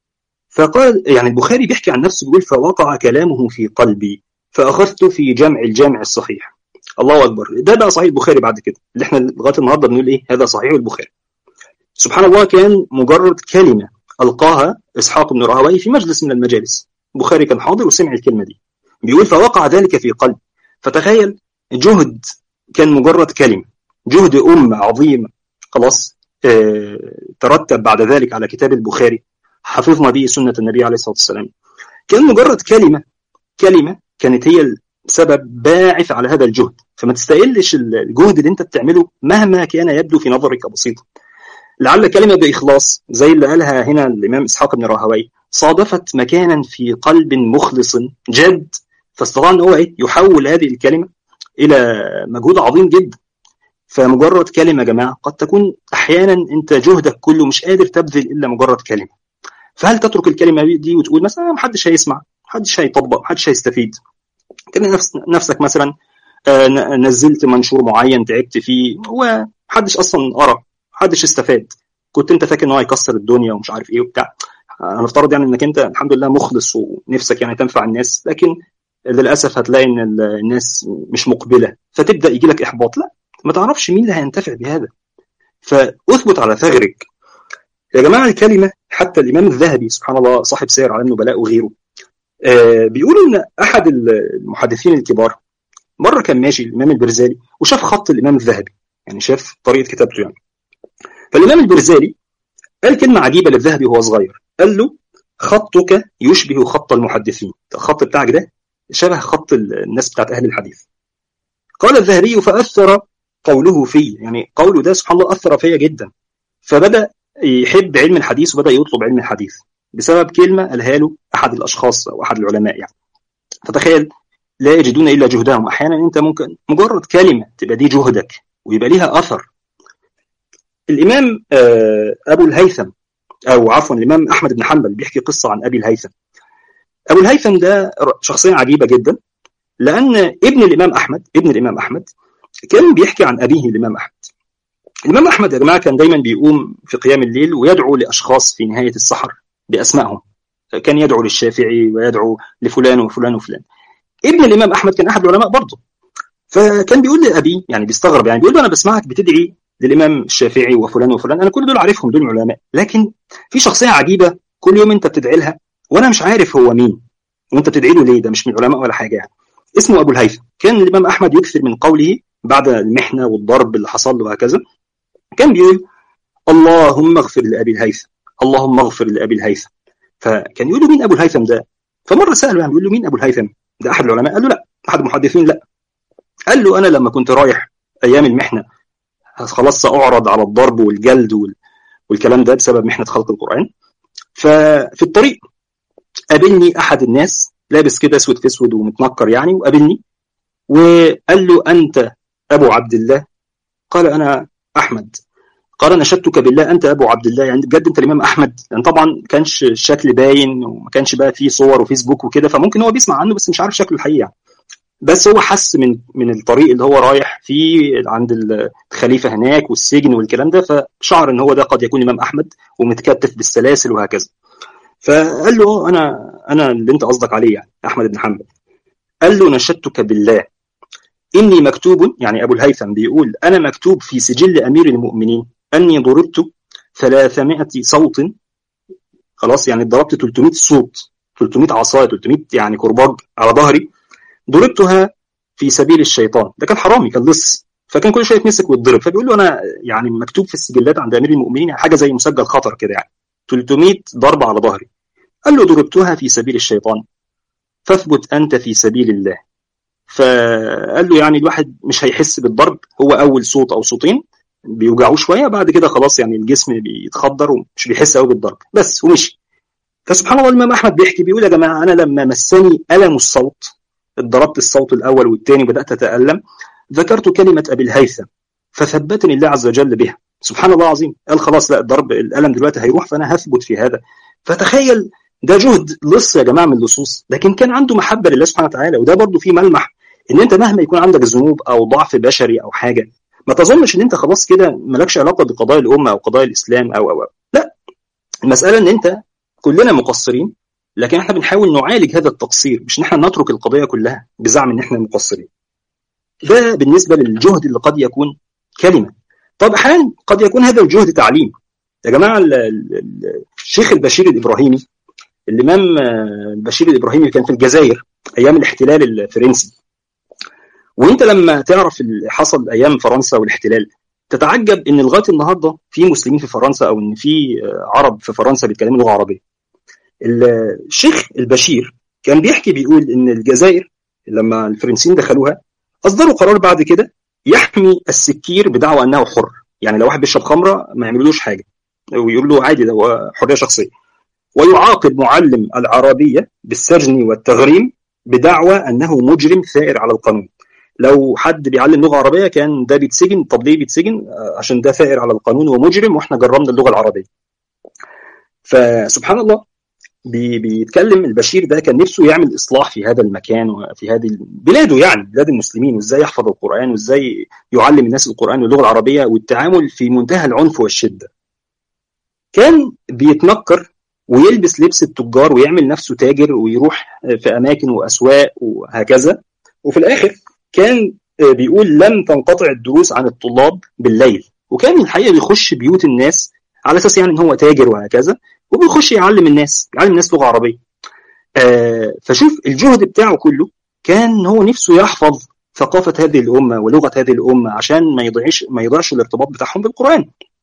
فقال يعني البخاري بيحكي عن نفسه بيقول فوقع كلامه في قلبي فاخذت في جمع الجامع الصحيح الله اكبر ده بقى صحيح البخاري بعد كده اللي احنا لغايه النهارده بنقول ايه هذا صحيح البخاري سبحان الله كان مجرد كلمه القاها اسحاق بن راهويه في مجلس من المجالس البخاري كان حاضر وسمع الكلمه دي بيقول فوقع ذلك في قلبي فتخيل جهد كان مجرد كلمه جهد أمة عظيمة خلاص اه ترتب بعد ذلك على كتاب البخاري حفظنا به سنة النبي عليه الصلاة والسلام كان مجرد كلمة كلمة كانت هي السبب باعث على هذا الجهد فما تستقلش الجهد اللي انت بتعمله مهما كان يبدو في نظرك بسيطا لعل كلمة بإخلاص زي اللي قالها هنا الإمام إسحاق بن راهوي صادفت مكانا في قلب مخلص جاد فاستطاع ان هو ايه يحول هذه الكلمة إلى مجهود عظيم جدا فمجرد كلمة يا جماعة قد تكون أحيانا أنت جهدك كله مش قادر تبذل إلا مجرد كلمة فهل تترك الكلمة دي وتقول مثلا محدش هيسمع محدش هيطبق محدش هيستفيد كان نفس نفسك مثلا نزلت منشور معين تعبت فيه ومحدش أصلا قرأ محدش استفاد كنت أنت فاكر إن هو هيكسر الدنيا ومش عارف إيه وبتاع هنفترض يعني إنك أنت الحمد لله مخلص ونفسك يعني تنفع الناس لكن للأسف هتلاقي إن الناس مش مقبلة فتبدأ يجي لك إحباط لا ما تعرفش مين اللي هينتفع بهذا فاثبت على ثغرك يا جماعه الكلمه حتى الامام الذهبي سبحان الله صاحب سير على النبلاء وغيره آه بيقولوا ان احد المحدثين الكبار مره كان ماشي الامام البرزالي وشاف خط الامام الذهبي يعني شاف طريقه كتابته يعني فالامام البرزالي قال كلمه عجيبه للذهبي وهو صغير قال له خطك يشبه خط المحدثين الخط بتاعك ده شبه خط الناس بتاعت اهل الحديث قال الذهبي فاثر قوله في يعني قوله ده سبحان الله أثر فيا جدا فبدأ يحب علم الحديث وبدأ يطلب علم الحديث بسبب كلمة قالها له أحد الأشخاص أو أحد العلماء يعني فتخيل لا يجدون إلا جهدهم أحيانا أنت ممكن مجرد كلمة تبقى دي جهدك ويبقى ليها أثر الإمام أبو الهيثم أو عفوا الإمام أحمد بن حنبل بيحكي قصة عن أبي الهيثم أبو الهيثم ده شخصية عجيبة جدا لأن ابن الإمام أحمد ابن الإمام أحمد كان بيحكي عن أبيه الإمام أحمد الإمام أحمد يا جماعة كان دايما بيقوم في قيام الليل ويدعو لأشخاص في نهاية السحر بأسمائهم كان يدعو للشافعي ويدعو لفلان وفلان وفلان ابن الإمام أحمد كان أحد العلماء برضه فكان بيقول لأبي يعني بيستغرب يعني بيقول له أنا بسمعك بتدعي للإمام الشافعي وفلان وفلان أنا كل دول عارفهم دول علماء لكن في شخصية عجيبة كل يوم أنت بتدعي لها وأنا مش عارف هو مين وأنت بتدعي له ليه ده مش من العلماء ولا حاجة يعني اسمه أبو الهيثم كان الإمام أحمد يكثر من قوله بعد المحنة والضرب اللي حصل له وهكذا كان بيقول اللهم اغفر لأبي الهيثم اللهم اغفر لأبي الهيثم فكان يقول له مين أبو الهيثم ده فمرة سأله يعني بيقول له مين أبو الهيثم ده أحد العلماء قال له لا أحد المحدثين لا قال له أنا لما كنت رايح أيام المحنة خلاص سأعرض على الضرب والجلد وال... والكلام ده بسبب محنة خلق القرآن ففي الطريق قابلني أحد الناس لابس كده أسود في أسود ومتنكر يعني وقابلني وقال له أنت أبو عبد الله قال أنا أحمد قال نشدتك بالله انت ابو عبد الله يعني بجد انت الامام احمد لان طبعا كانش الشكل باين وما كانش بقى فيه صور وفيسبوك وكده فممكن هو بيسمع عنه بس مش عارف شكله الحقيقي يعني. بس هو حس من من الطريق اللي هو رايح فيه عند الخليفه هناك والسجن والكلام ده فشعر ان هو ده قد يكون امام احمد ومتكتف بالسلاسل وهكذا فقال له انا انا اللي انت قصدك عليه يعني احمد بن حنبل قال له نشدتك بالله اني مكتوب يعني ابو الهيثم بيقول انا مكتوب في سجل امير المؤمنين اني ضربت 300 صوت خلاص يعني ضربت 300 صوت 300 عصايه 300 يعني كرباج على ظهري ضربتها في سبيل الشيطان ده كان حرامي كان لص فكان كل شويه يتمسك ويتضرب فبيقول له انا يعني مكتوب في السجلات عند امير المؤمنين حاجه زي مسجل خطر كده يعني 300 ضربه على ظهري قال له ضربتها في سبيل الشيطان فاثبت انت في سبيل الله فقال له يعني الواحد مش هيحس بالضرب هو اول صوت او صوتين بيوجعوه شويه بعد كده خلاص يعني الجسم بيتخدر ومش بيحس قوي بالضرب بس ومشي فسبحان الله الامام احمد بيحكي بيقول يا جماعه انا لما مسني الم الصوت ضربت الصوت الاول والثاني بدات اتالم ذكرت كلمه ابي الهيثم فثبتني الله عز وجل بها سبحان الله العظيم قال خلاص لا الضرب الالم دلوقتي هيروح فانا هثبت في هذا فتخيل ده جهد لص يا جماعه من اللصوص لكن كان عنده محبه لله سبحانه وتعالى وده برضه فيه ملمح ان انت مهما يكون عندك ذنوب او ضعف بشري او حاجه ما تظنش ان انت خلاص كده مالكش علاقه بقضايا الامه او قضايا الاسلام او او, أو. لا المساله ان انت كلنا مقصرين لكن احنا بنحاول نعالج هذا التقصير مش ان احنا نترك القضيه كلها بزعم ان احنا مقصرين ده بالنسبه للجهد اللي قد يكون كلمه طب احيانا قد يكون هذا الجهد تعليم يا جماعه الشيخ البشير الابراهيمي الامام البشير الابراهيمي كان في الجزائر ايام الاحتلال الفرنسي وانت لما تعرف اللي حصل ايام فرنسا والاحتلال تتعجب ان لغايه النهارده في مسلمين في فرنسا او ان في عرب في فرنسا بيتكلموا لغه عربيه. الشيخ البشير كان بيحكي بيقول ان الجزائر لما الفرنسيين دخلوها اصدروا قرار بعد كده يحمي السكير بدعوى انه حر، يعني لو واحد بيشرب خمره ما يعملوش حاجه ويقول له عادي ده هو حريه شخصيه. ويعاقب معلم العربيه بالسجن والتغريم بدعوى انه مجرم ثائر على القانون. لو حد بيعلم لغه عربيه كان ده بيتسجن طب ليه بيتسجن عشان ده ثائر على القانون ومجرم واحنا جرمنا اللغه العربيه فسبحان الله بي بيتكلم البشير ده كان نفسه يعمل اصلاح في هذا المكان وفي هذه بلاده يعني بلاد المسلمين وازاي يحفظ القران وازاي يعلم الناس القران واللغه العربيه والتعامل في منتهى العنف والشده كان بيتنكر ويلبس لبس التجار ويعمل نفسه تاجر ويروح في اماكن واسواق وهكذا وفي الاخر كان بيقول لم تنقطع الدروس عن الطلاب بالليل وكان الحقيقه بيخش بيوت الناس على اساس يعني ان هو تاجر وهكذا وبيخش يعلم الناس يعلم الناس لغه عربيه آه فشوف الجهد بتاعه كله كان هو نفسه يحفظ ثقافه هذه الامه ولغه هذه الامه عشان ما يضيعش ما يضيعش الارتباط بتاعهم بالقران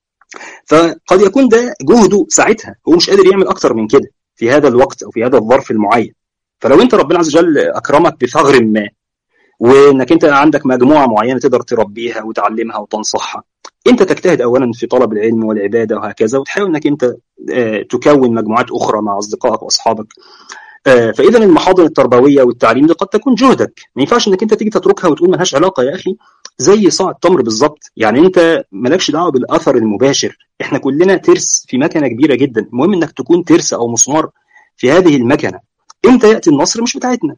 فقد يكون ده جهده ساعتها هو مش قادر يعمل اكتر من كده في هذا الوقت او في هذا الظرف المعين فلو انت ربنا عز وجل اكرمك بثغر ما وانك انت عندك مجموعه معينه تقدر تربيها وتعلمها وتنصحها انت تجتهد اولا في طلب العلم والعباده وهكذا وتحاول انك انت تكون مجموعات اخرى مع اصدقائك واصحابك فاذا المحاضر التربويه والتعليم دي قد تكون جهدك ما ينفعش انك انت تيجي تتركها وتقول ملهاش علاقه يا اخي زي صاع التمر بالظبط يعني انت مالكش دعوه بالاثر المباشر احنا كلنا ترس في مكنه كبيره جدا المهم انك تكون ترس او مسمار في هذه المكنه امتى ياتي النصر مش بتاعتنا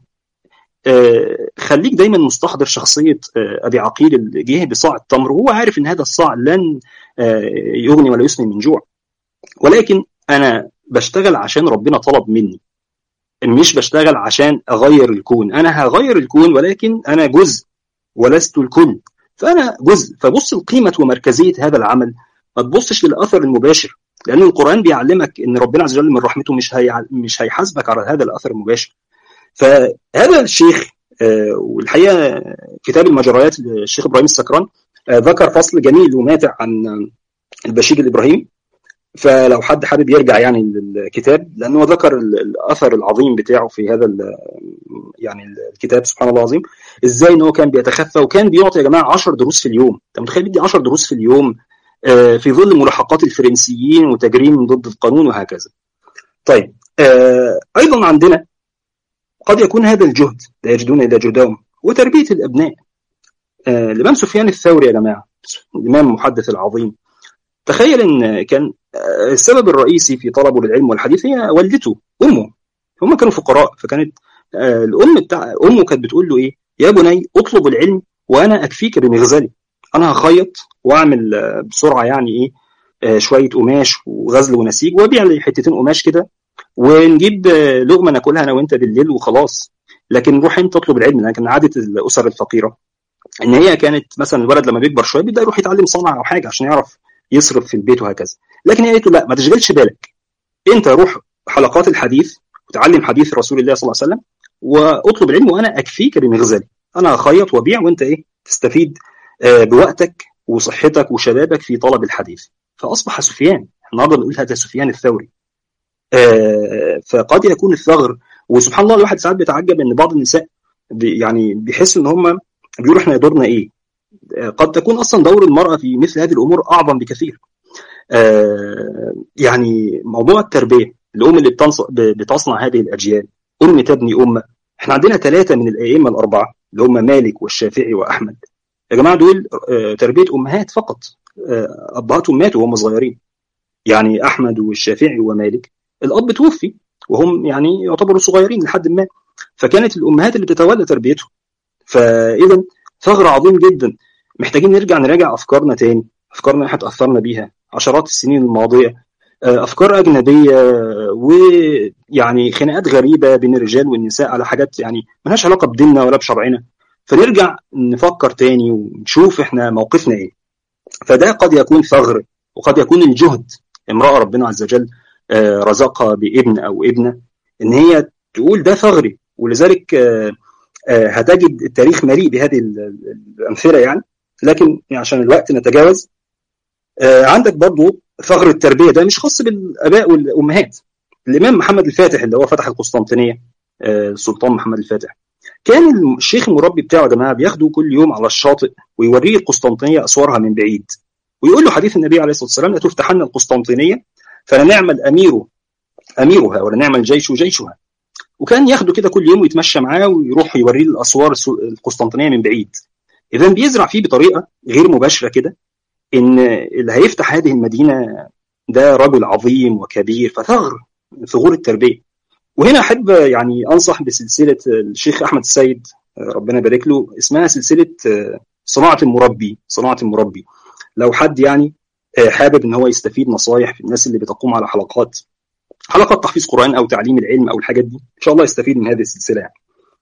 آه خليك دايما مستحضر شخصيه آه ابي عقيل اللي جه بصاع التمر وهو عارف ان هذا الصاع لن آه يغني ولا يسمن من جوع ولكن انا بشتغل عشان ربنا طلب مني مش بشتغل عشان اغير الكون انا هغير الكون ولكن انا جزء ولست الكل فانا جزء فبص لقيمه ومركزيه هذا العمل ما تبصش للاثر المباشر لان القران بيعلمك ان ربنا عز وجل من رحمته مش هي مش هيحاسبك على هذا الاثر المباشر فهذا الشيخ آه والحقيقه كتاب المجريات للشيخ ابراهيم السكران آه ذكر فصل جميل وماتع عن البشير الابراهيم فلو حد حابب يرجع يعني للكتاب لانه ذكر الاثر العظيم بتاعه في هذا يعني الكتاب سبحان الله العظيم ازاي ان هو كان بيتخفى وكان بيعطي يا جماعه 10 دروس في اليوم انت متخيل بيدي 10 دروس في اليوم آه في ظل ملاحقات الفرنسيين وتجريم ضد القانون وهكذا طيب ايضا عندنا قد يكون هذا الجهد لا يجدون اذا جهدهم وتربيه الابناء الامام سفيان الثوري يا جماعه الامام المحدث العظيم تخيل ان كان السبب الرئيسي في طلبه للعلم والحديث هي والدته امه هم كانوا فقراء فكانت الام بتاع امه كانت بتقول له ايه يا بني اطلب العلم وانا اكفيك بمغزلي انا هخيط واعمل بسرعه يعني ايه شويه قماش وغزل ونسيج وابيع لي حتتين قماش كده ونجيب لقمه ناكلها انا وانت بالليل وخلاص لكن روح انت اطلب العلم لان كان عاده الاسر الفقيره ان هي كانت مثلا الولد لما بيكبر شويه بيبدا يروح يتعلم صنعه او حاجه عشان يعرف يصرف في البيت وهكذا لكن هي قالت له لا ما تشغلش بالك انت روح حلقات الحديث وتعلم حديث رسول الله صلى الله عليه وسلم واطلب العلم وانا اكفيك بمغزلي انا هخيط وابيع وانت ايه تستفيد بوقتك وصحتك وشبابك في طلب الحديث فاصبح سفيان النهارده بنقول هذا سفيان الثوري فقد يكون الثغر وسبحان الله الواحد ساعات بيتعجب ان بعض النساء بي يعني بيحسوا ان هم بيقولوا احنا دورنا ايه قد تكون اصلا دور المراه في مثل هذه الامور اعظم بكثير يعني موضوع التربيه الام اللي بتصنع هذه الاجيال ام تبني امه احنا عندنا ثلاثه من الائمه الاربعه اللي هم مالك والشافعي واحمد يا جماعه دول تربيه امهات فقط ابهاتهم ماتوا وهم صغيرين يعني احمد والشافعي ومالك الاب توفي وهم يعني يعتبروا صغيرين لحد ما فكانت الامهات اللي بتتولى تربيتهم فاذا ثغر عظيم جدا محتاجين نرجع نراجع افكارنا تاني افكارنا احنا اتاثرنا بيها عشرات السنين الماضيه افكار اجنبيه ويعني خناقات غريبه بين الرجال والنساء على حاجات يعني ملهاش علاقه بديننا ولا بشرعنا فنرجع نفكر تاني ونشوف احنا موقفنا ايه فده قد يكون ثغر وقد يكون الجهد امراه ربنا عز وجل رزقها بابن او ابنه ان هي تقول ده ثغري ولذلك هتجد التاريخ مليء بهذه الامثله يعني لكن عشان الوقت نتجاوز عندك برضو ثغر التربيه ده مش خاص بالاباء والامهات الامام محمد الفاتح اللي هو فتح القسطنطينيه السلطان محمد الفاتح كان الشيخ المربي بتاعه يا جماعه بياخده كل يوم على الشاطئ ويوريه القسطنطينيه اسوارها من بعيد ويقول له حديث النبي عليه الصلاه والسلام لتفتحن القسطنطينيه فلنعم الامير اميرها ولنعم الجيش جيشها وكان ياخده كده كل يوم ويتمشى معاه ويروح يوريه الاسوار القسطنطينيه من بعيد اذا بيزرع فيه بطريقه غير مباشره كده ان اللي هيفتح هذه المدينه ده رجل عظيم وكبير فثغر ثغور التربيه وهنا احب يعني انصح بسلسله الشيخ احمد السيد ربنا يبارك له اسمها سلسله صناعه المربي صناعه المربي لو حد يعني حابب ان هو يستفيد نصايح في الناس اللي بتقوم على حلقات حلقات تحفيظ قران او تعليم العلم او الحاجات دي ان شاء الله يستفيد من هذه السلسله يعني.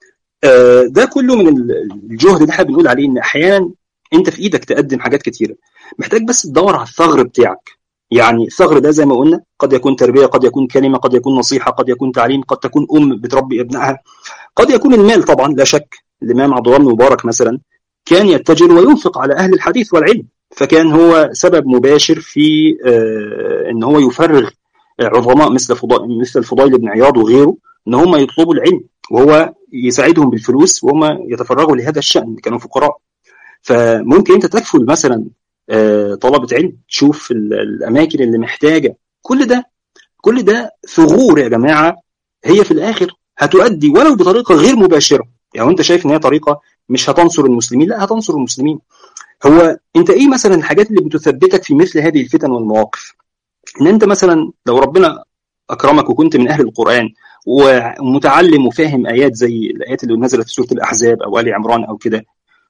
ده كله من الجهد اللي احنا بنقول عليه ان احيانا انت في ايدك تقدم حاجات كتيره محتاج بس تدور على الثغر بتاعك يعني الثغر ده زي ما قلنا قد يكون تربيه قد يكون كلمه قد يكون نصيحه قد يكون تعليم قد تكون ام بتربي ابنائها قد يكون المال طبعا لا شك الامام عبد الله بن مبارك مثلا كان يتجر وينفق على اهل الحديث والعلم فكان هو سبب مباشر في آه ان هو يفرغ عظماء مثل فضائل مثل الفضيل بن عياض وغيره ان هم يطلبوا العلم وهو يساعدهم بالفلوس وهم يتفرغوا لهذا الشان كانوا فقراء فممكن انت تكفل مثلا آه طلبه علم تشوف الاماكن اللي محتاجه كل ده كل ده ثغور يا جماعه هي في الاخر هتؤدي ولو بطريقه غير مباشره يعني انت شايف ان هي طريقه مش هتنصر المسلمين لا هتنصر المسلمين هو انت ايه مثلا الحاجات اللي بتثبتك في مثل هذه الفتن والمواقف ان انت مثلا لو ربنا اكرمك وكنت من اهل القران ومتعلم وفاهم ايات زي الايات اللي نزلت في سوره الاحزاب او ال عمران او كده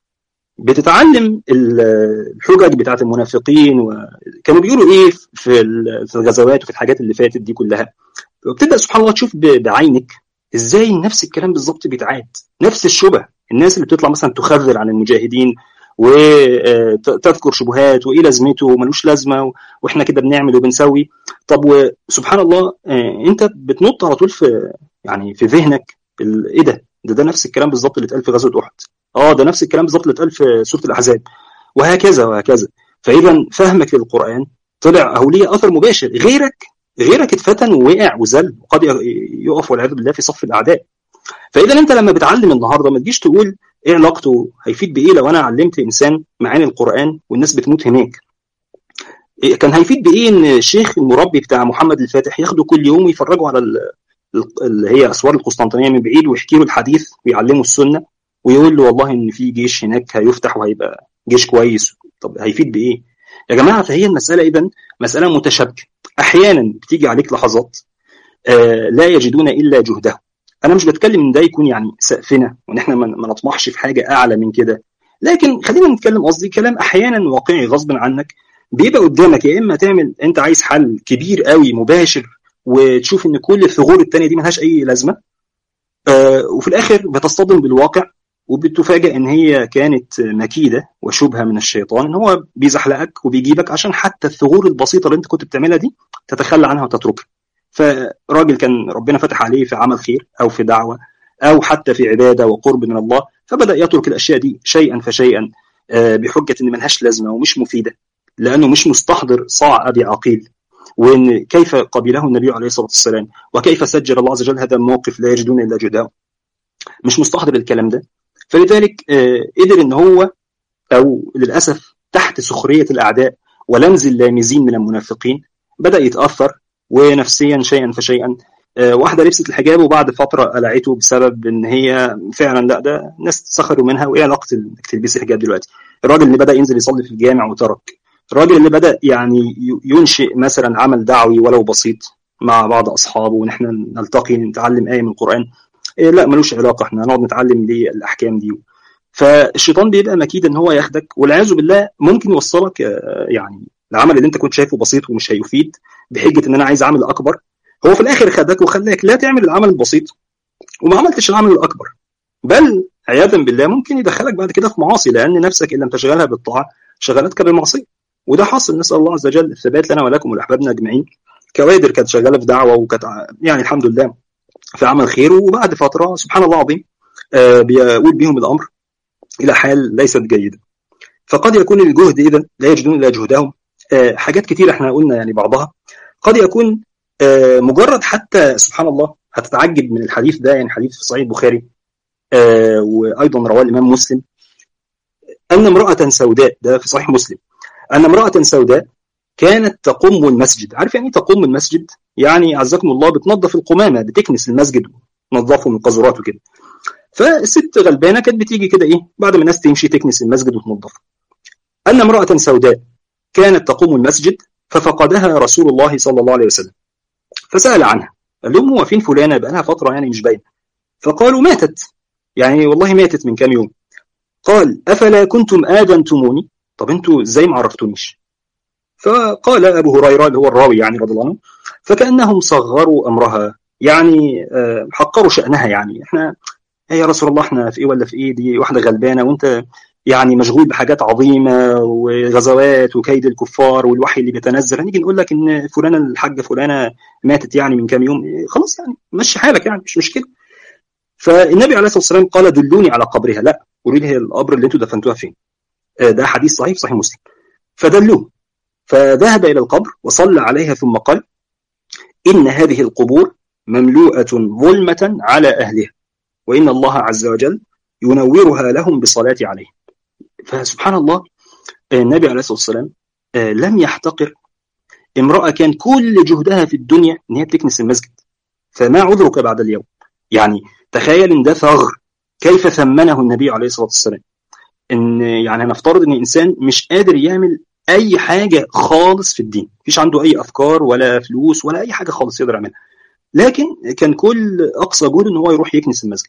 بتتعلم الحجج بتاعت المنافقين وكانوا بيقولوا ايه في في الغزوات وفي الحاجات اللي فاتت دي كلها وبتبدا سبحان الله تشوف بعينك ازاي نفس الكلام بالظبط بيتعاد نفس الشبه الناس اللي بتطلع مثلا تخذل عن المجاهدين وتذكر شبهات وايه لازمته وملوش لازمه واحنا كده بنعمل وبنسوي طب وسبحان الله انت بتنط على طول في يعني في ذهنك ايه ده ده ده نفس الكلام بالظبط اللي اتقال في غزوه احد اه ده نفس الكلام بالظبط اللي اتقال في سوره الاحزاب وهكذا وهكذا فاذا فهمك للقران طلع اهو ليه اثر مباشر غيرك غيرك اتفتن ووقع وزل وقد يقف والعياذ بالله في صف الاعداء فاذا انت لما بتعلم النهارده ما تجيش تقول ايه علاقته هيفيد بايه لو انا علمت انسان معاني القران والناس بتموت هناك كان هيفيد بايه ان الشيخ المربي بتاع محمد الفاتح ياخده كل يوم ويفرجه على اللي هي اسوار القسطنطينيه من بعيد ويحكي له الحديث ويعلمه السنه ويقول له والله ان في جيش هناك هيفتح وهيبقى جيش كويس طب هيفيد بايه يا جماعه فهي المساله اذا مساله متشابكه احيانا بتيجي عليك لحظات آه لا يجدون الا جهدهم انا مش بتكلم ان ده يكون يعني سقفنا وان احنا ما نطمحش في حاجه اعلى من كده لكن خلينا نتكلم قصدي كلام احيانا واقعي غصب عنك بيبقى قدامك يا اما تعمل انت عايز حل كبير قوي مباشر وتشوف ان كل الثغور التانية دي ملهاش اي لازمه آه وفي الاخر بتصطدم بالواقع وبتفاجئ ان هي كانت مكيده وشبهه من الشيطان ان هو بيزحلقك وبيجيبك عشان حتى الثغور البسيطه اللي انت كنت بتعملها دي تتخلى عنها وتتركها فراجل كان ربنا فتح عليه في عمل خير او في دعوه او حتى في عباده وقرب من الله فبدا يترك الاشياء دي شيئا فشيئا بحجه ان ملهاش لازمه ومش مفيده لانه مش مستحضر صاع ابي عقيل وان كيف قبله النبي عليه الصلاه والسلام وكيف سجل الله عز وجل هذا الموقف لا يجدون الا جداه مش مستحضر الكلام ده فلذلك قدر ان هو او للاسف تحت سخريه الاعداء ولمز اللامزين من المنافقين بدا يتاثر ونفسيا شيئا فشيئا واحده لبست الحجاب وبعد فتره قلعته بسبب ان هي فعلا لا ده ناس سخروا منها وايه علاقه انك تلبسي حجاب دلوقتي الراجل اللي بدا ينزل يصلي في الجامع وترك الراجل اللي بدا يعني ينشئ مثلا عمل دعوي ولو بسيط مع بعض اصحابه وان احنا نلتقي نتعلم ايه من القران إيه لا ملوش علاقه احنا هنقعد نتعلم ليه الاحكام دي فالشيطان بيبقى مكيد ان هو ياخدك والعياذ بالله ممكن يوصلك يعني العمل اللي انت كنت شايفه بسيط ومش هيفيد بحجه ان انا عايز عمل اكبر هو في الاخر خدك وخلاك لا تعمل العمل البسيط وما عملتش العمل الاكبر بل عياذا بالله ممكن يدخلك بعد كده في معاصي لان نفسك ان لم تشغلها بالطاعه شغلتك بالمعصيه وده حاصل نسال الله عز وجل الثبات لنا ولكم ولاحبابنا اجمعين كوادر كانت شغاله في دعوه وكانت يعني الحمد لله في عمل خير وبعد فتره سبحان الله العظيم آه بيقول بهم الامر الى حال ليست جيده فقد يكون الجهد اذا لا يجدون الا جهدهم آه حاجات كتير احنا قلنا يعني بعضها قد يكون آه مجرد حتى سبحان الله هتتعجب من الحديث ده يعني حديث في صحيح البخاري وايضا رواه الامام مسلم ان امراه سوداء ده في صحيح مسلم ان امراه سوداء كانت تقوم المسجد عارف يعني ايه تقوم المسجد يعني عزكم الله بتنظف القمامه بتكنس المسجد تنظفه من قذورات وكده فالست غلبانه كانت بتيجي كده ايه بعد ما الناس تمشي تكنس المسجد وتنظفه ان امراه سوداء كانت تقوم المسجد ففقدها رسول الله صلى الله عليه وسلم فسال عنها قال لهم هو فين فلانه بقى لها فتره يعني مش باينه فقالوا ماتت يعني والله ماتت من كام يوم قال افلا كنتم اذنتموني طب انتوا ازاي ما عرفتونيش فقال ابو هريره اللي هو الراوي يعني رضي الله عنه فكانهم صغروا امرها يعني حقروا شانها يعني احنا يا رسول الله احنا في ايه ولا في ايه دي واحده غلبانه وانت يعني مشغول بحاجات عظيمه وغزوات وكيد الكفار والوحي اللي بيتنزل هنيجي نقول لك ان فلانه الحاجه فلانه ماتت يعني من كام يوم خلاص يعني مشي حالك يعني مش مشكله فالنبي عليه الصلاه والسلام قال دلوني على قبرها لا قولوا لي القبر اللي انتوا دفنتوها فين ده حديث صحيح صحيح مسلم فدلوه فذهب الى القبر وصلى عليها ثم قال ان هذه القبور مملوءه ظلمه على اهلها وان الله عز وجل ينورها لهم بالصلاه عليه فسبحان الله النبي عليه الصلاه والسلام لم يحتقر امراه كان كل جهدها في الدنيا ان هي بتكنس المسجد فما عذرك بعد اليوم يعني تخيل ان ده ثغر كيف ثمنه النبي عليه الصلاه والسلام ان يعني نفترض ان انسان مش قادر يعمل اي حاجه خالص في الدين مفيش عنده اي افكار ولا فلوس ولا اي حاجه خالص يقدر يعملها لكن كان كل اقصى جهده ان هو يروح يكنس المسجد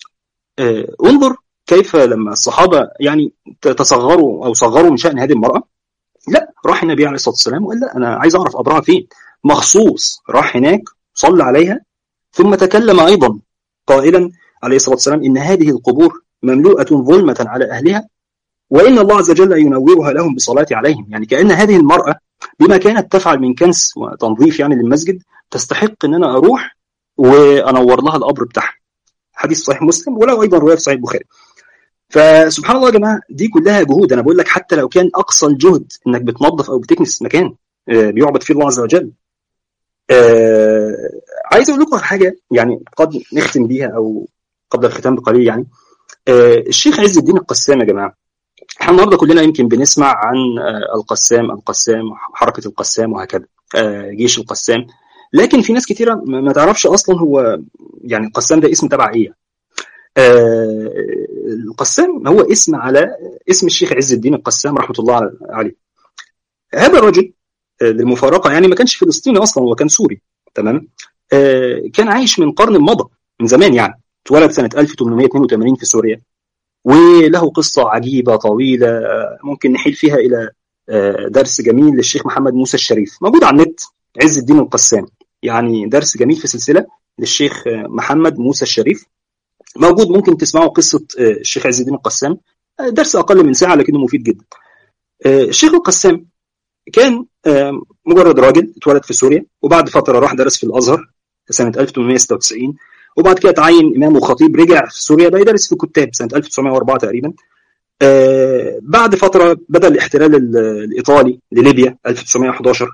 آه انظر كيف لما الصحابه يعني تصغروا او صغروا من شان هذه المراه لا راح النبي عليه الصلاه والسلام وقال لا انا عايز اعرف قبرها فين مخصوص راح هناك صلى عليها ثم تكلم ايضا قائلا عليه الصلاه والسلام ان هذه القبور مملوءه ظلمه على اهلها وان الله عز وجل ينورها لهم بالصلاه عليهم يعني كان هذه المراه بما كانت تفعل من كنس وتنظيف يعني للمسجد تستحق ان انا اروح وانور لها القبر بتاعها حديث صحيح مسلم وله ايضا روايه في صحيح البخاري فسبحان الله يا جماعه دي كلها جهود انا بقول لك حتى لو كان اقصى الجهد انك بتنظف او بتكنس مكان بيعبد فيه الله عز وجل آه عايز اقول لكم على حاجه يعني قد نختم بيها او قبل الختام بقليل يعني آه الشيخ عز الدين القسام يا جماعه احنا النهارده كلنا يمكن بنسمع عن آه القسام القسام حركه القسام وهكذا آه جيش القسام لكن في ناس كثيره ما تعرفش اصلا هو يعني القسام ده اسم تبع ايه آه القسام هو اسم على اسم الشيخ عز الدين القسام رحمه الله عليه هذا الرجل للمفارقه يعني ما كانش فلسطيني اصلا هو كان سوري تمام كان عايش من قرن مضى من زمان يعني اتولد سنه 1882 في سوريا وله قصه عجيبه طويله ممكن نحيل فيها الى درس جميل للشيخ محمد موسى الشريف موجود على النت عز الدين القسام يعني درس جميل في سلسله للشيخ محمد موسى الشريف موجود ممكن تسمعوا قصه الشيخ عز الدين القسام درس اقل من ساعه لكنه مفيد جدا الشيخ القسام كان مجرد راجل اتولد في سوريا وبعد فتره راح درس في الازهر سنه 1896 وبعد كده تعين امام وخطيب رجع في سوريا بقى يدرس في كتاب سنه 1904 تقريبا بعد فتره بدا الاحتلال الايطالي لليبيا 1911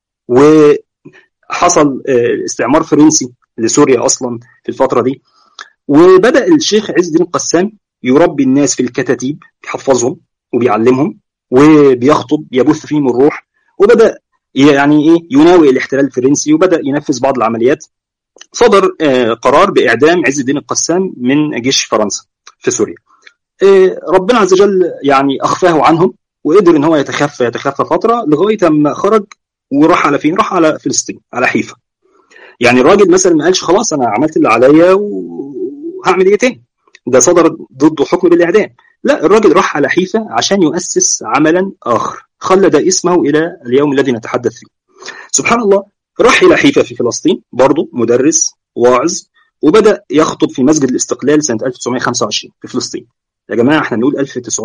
وحصل استعمار فرنسي لسوريا اصلا في الفتره دي وبدا الشيخ عز الدين القسام يربي الناس في الكتاتيب بيحفظهم وبيعلمهم وبيخطب يبث فيهم الروح وبدا يعني ايه يناوئ الاحتلال الفرنسي وبدا ينفذ بعض العمليات صدر قرار باعدام عز الدين القسام من جيش فرنسا في سوريا ربنا عز وجل يعني اخفاه عنهم وقدر ان هو يتخفى يتخفى فتره لغايه ما خرج وراح على فين؟ راح على فلسطين على حيفا. يعني الراجل مثلا ما قالش خلاص انا عملت اللي عليا وهعمل ايه تاني؟ ده صدر ضده حكم بالاعدام. لا الراجل راح على حيفا عشان يؤسس عملا اخر خلد اسمه الى اليوم الذي نتحدث فيه. سبحان الله راح الى حيفا في فلسطين برضه مدرس واعظ وبدا يخطب في مسجد الاستقلال سنه 1925 في فلسطين. يا جماعه احنا بنقول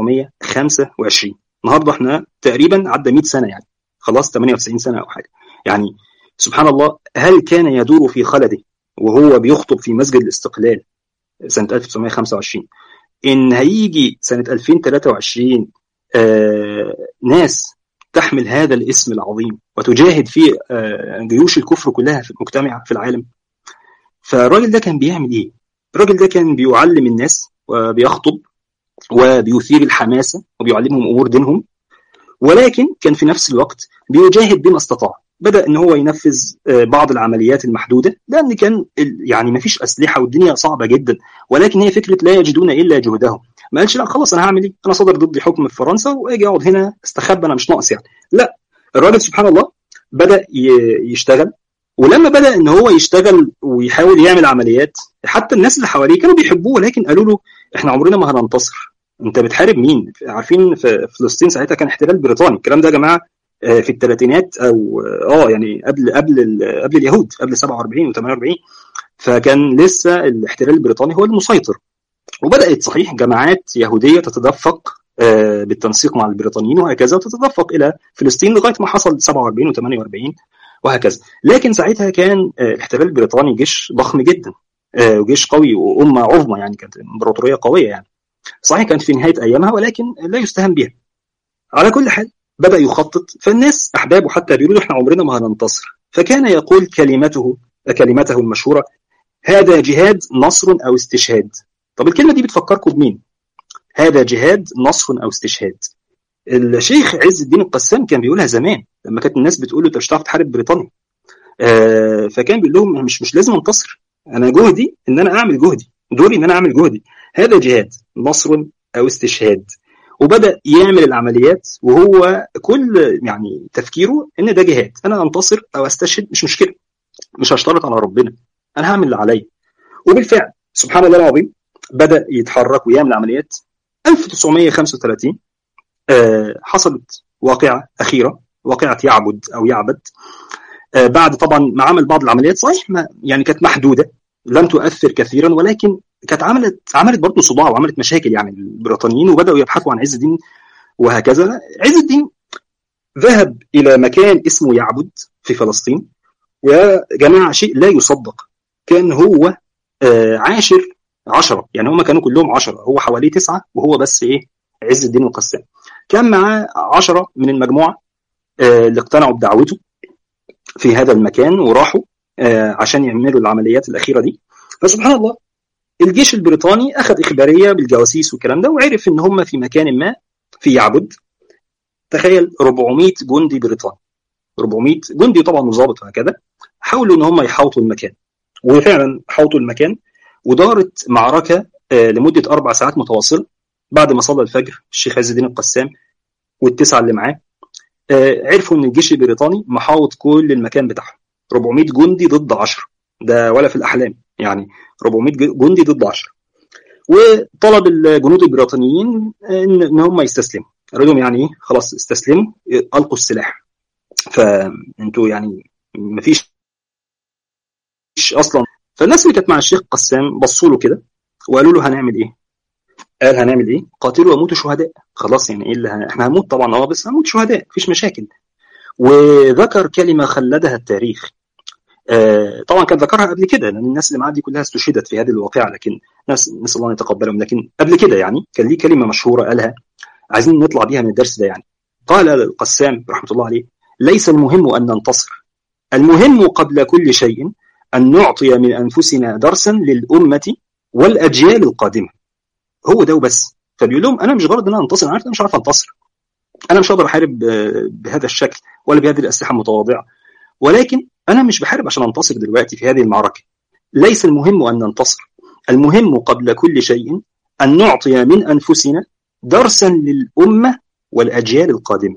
1925 النهارده احنا تقريبا عدى 100 سنه يعني خلاص 98 سنه او حاجه يعني سبحان الله هل كان يدور في خلده وهو بيخطب في مسجد الاستقلال سنه 1925 ان هيجي سنه 2023 آه ناس تحمل هذا الاسم العظيم وتجاهد في آه جيوش الكفر كلها في المجتمع في العالم فالراجل ده كان بيعمل ايه؟ الراجل ده كان بيعلم الناس وبيخطب وبيثير الحماسه وبيعلمهم امور دينهم ولكن كان في نفس الوقت بيجاهد بما استطاع بدا ان هو ينفذ بعض العمليات المحدوده لان كان يعني ما فيش اسلحه والدنيا صعبه جدا ولكن هي فكره لا يجدون الا جهدهم ما قالش لا خلاص انا هعمل ايه انا صدر ضدي حكم في فرنسا واجي اقعد هنا استخبى انا مش ناقص يعني لا الراجل سبحان الله بدا يشتغل ولما بدا ان هو يشتغل ويحاول يعمل عمليات حتى الناس اللي حواليه كانوا بيحبوه ولكن قالوا له احنا عمرنا ما هننتصر انت بتحارب مين عارفين في فلسطين ساعتها كان احتلال بريطاني الكلام ده يا جماعه في الثلاثينات او اه يعني قبل قبل قبل اليهود قبل 47 و48 فكان لسه الاحتلال البريطاني هو المسيطر وبدات صحيح جماعات يهوديه تتدفق بالتنسيق مع البريطانيين وهكذا وتتدفق الى فلسطين لغايه ما حصل 47 و48 وهكذا لكن ساعتها كان الاحتلال البريطاني جيش ضخم جدا وجيش قوي وامه عظمى يعني كانت امبراطوريه قويه يعني صحيح كانت في نهايه ايامها ولكن لا يستهان بها على كل حال بدا يخطط فالناس احبابه حتى بيقولوا احنا عمرنا ما هننتصر فكان يقول كلمته كلمته المشهوره هذا جهاد نصر او استشهاد طب الكلمه دي بتفكركم بمين هذا جهاد نصر او استشهاد الشيخ عز الدين القسام كان بيقولها زمان لما كانت الناس بتقول له انت مش هتعرف تحارب بريطانيا آه فكان بيقول لهم مش مش لازم انتصر انا جهدي ان انا اعمل جهدي دوري ان انا اعمل جهدي هذا جهاد نصر او استشهاد وبدا يعمل العمليات وهو كل يعني تفكيره ان ده جهاد انا انتصر او استشهد مش مشكله مش هشترط على ربنا انا هعمل اللي عليا وبالفعل سبحان الله العظيم بدا يتحرك ويعمل عمليات 1935 آه حصلت واقعه اخيره واقعه يعبد او يعبد آه بعد طبعا ما عمل بعض العمليات صحيح ما يعني كانت محدوده لم تؤثر كثيرا ولكن كانت عملت عملت برضه صداع وعملت مشاكل يعني البريطانيين وبداوا يبحثوا عن عز الدين وهكذا عز الدين ذهب الى مكان اسمه يعبد في فلسطين ويا جماعه شيء لا يصدق كان هو آه عاشر عشرة يعني هم كانوا كلهم عشرة هو حواليه تسعة وهو بس ايه عز الدين القسام كان معاه عشرة من المجموعة آه اللي اقتنعوا بدعوته في هذا المكان وراحوا آه عشان يعملوا العمليات الأخيرة دي فسبحان الله الجيش البريطاني أخذ إخبارية بالجواسيس والكلام ده وعرف إن هم في مكان ما في يعبد تخيل 400 جندي بريطاني 400 جندي طبعا وظابط وهكذا حاولوا ان هم يحاوطوا المكان وفعلا حاوطوا المكان ودارت معركه لمده اربع ساعات متواصله بعد ما صلى الفجر الشيخ عز الدين القسام والتسعه اللي معاه عرفوا ان الجيش البريطاني محاوط كل المكان بتاعهم 400 جندي ضد 10 ده ولا في الاحلام يعني 400 جندي ضد 10 وطلب الجنود البريطانيين ان, إن هم يستسلموا قالوا لهم يعني ايه خلاص استسلموا القوا السلاح فانتوا يعني مفيش اصلا فالناس اللي كانت مع الشيخ قسام بصوا له كده وقالوا له هنعمل ايه؟ قال هنعمل ايه؟ قاتلوا وموتوا شهداء خلاص يعني ايه اللي هن... احنا هنموت طبعا اه بس هنموت شهداء مفيش مشاكل وذكر كلمه خلدها التاريخ آه طبعا كان ذكرها قبل كده لان الناس اللي معاه دي كلها استشهدت في هذه الواقعه لكن ناس نسال الله ان يتقبلهم لكن قبل كده يعني كان ليه كلمه مشهوره قالها عايزين نطلع بيها من الدرس ده يعني قال القسام رحمه الله عليه ليس المهم ان ننتصر المهم قبل كل شيء ان نعطي من انفسنا درسا للامه والاجيال القادمه هو ده وبس فبيقول لهم انا مش غرض ان انا انتصر انا عارف انا مش عارف انتصر انا مش هقدر احارب بهذا الشكل ولا بهذه الاسلحه المتواضعه ولكن انا مش بحارب عشان انتصر دلوقتي في هذه المعركه ليس المهم ان ننتصر المهم قبل كل شيء ان نعطي من انفسنا درسا للامه والاجيال القادمه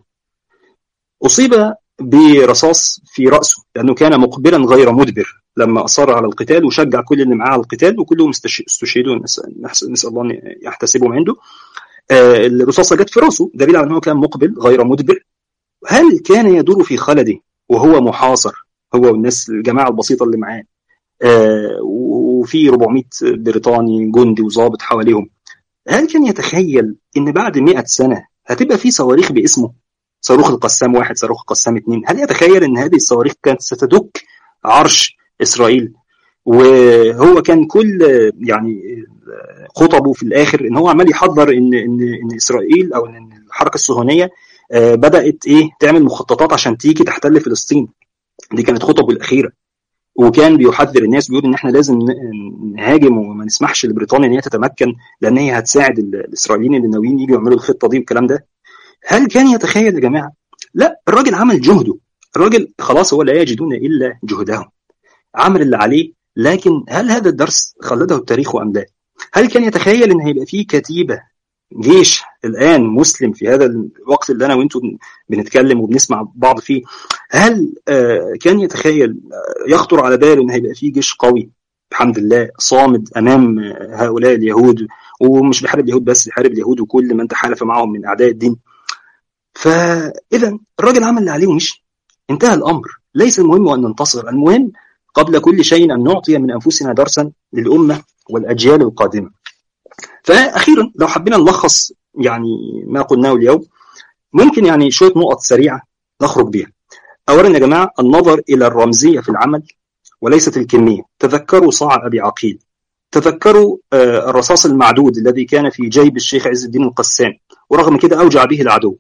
اصيب برصاص في راسه لانه كان مقبلا غير مدبر لما اصر على القتال وشجع كل اللي معاه على القتال وكلهم استشهدوا نسال الله ان يحتسبهم عنده آه الرصاصه جت في راسه دليل على انه كان مقبل غير مدبر هل كان يدور في خلده وهو محاصر هو والناس الجماعه البسيطه اللي معاه آه وفي 400 بريطاني جندي وظابط حواليهم هل كان يتخيل ان بعد 100 سنه هتبقى في صواريخ باسمه صاروخ القسام واحد صاروخ القسام اثنين هل يتخيل ان هذه الصواريخ كانت ستدك عرش اسرائيل وهو كان كل يعني خطبه في الاخر ان هو عمال يحضر ان ان ان اسرائيل او ان الحركه الصهيونيه بدات ايه تعمل مخططات عشان تيجي تحتل فلسطين دي كانت خطبه الاخيره وكان بيحذر الناس بيقول ان احنا لازم نهاجم وما نسمحش لبريطانيا ان هي تتمكن لان هي هتساعد الاسرائيليين اللي ناويين يجوا يعملوا الخطه دي والكلام ده هل كان يتخيل يا جماعه لا الراجل عمل جهده الراجل خلاص هو لا يجدون الا جهدهم عمل اللي عليه لكن هل هذا الدرس خلده التاريخ ام لا؟ هل كان يتخيل ان هيبقى فيه كتيبه جيش الان مسلم في هذا الوقت اللي انا وانتم بنتكلم وبنسمع بعض فيه هل كان يتخيل يخطر على باله ان هيبقى فيه جيش قوي الحمد لله صامد امام هؤلاء اليهود ومش بيحارب اليهود بس بيحارب اليهود وكل من تحالف معهم من اعداء الدين فاذا الراجل عمل اللي عليه ومشي انتهى الامر ليس المهم ان ننتصر المهم قبل كل شيء ان نعطي من انفسنا درسا للامه والاجيال القادمه فاخيرا لو حبينا نلخص يعني ما قلناه اليوم ممكن يعني شويه نقط سريعه نخرج بها اولا يا جماعه النظر الى الرمزيه في العمل وليست الكميه تذكروا صاع ابي عقيل تذكروا الرصاص المعدود الذي كان في جيب الشيخ عز الدين القسام ورغم كده اوجع به العدو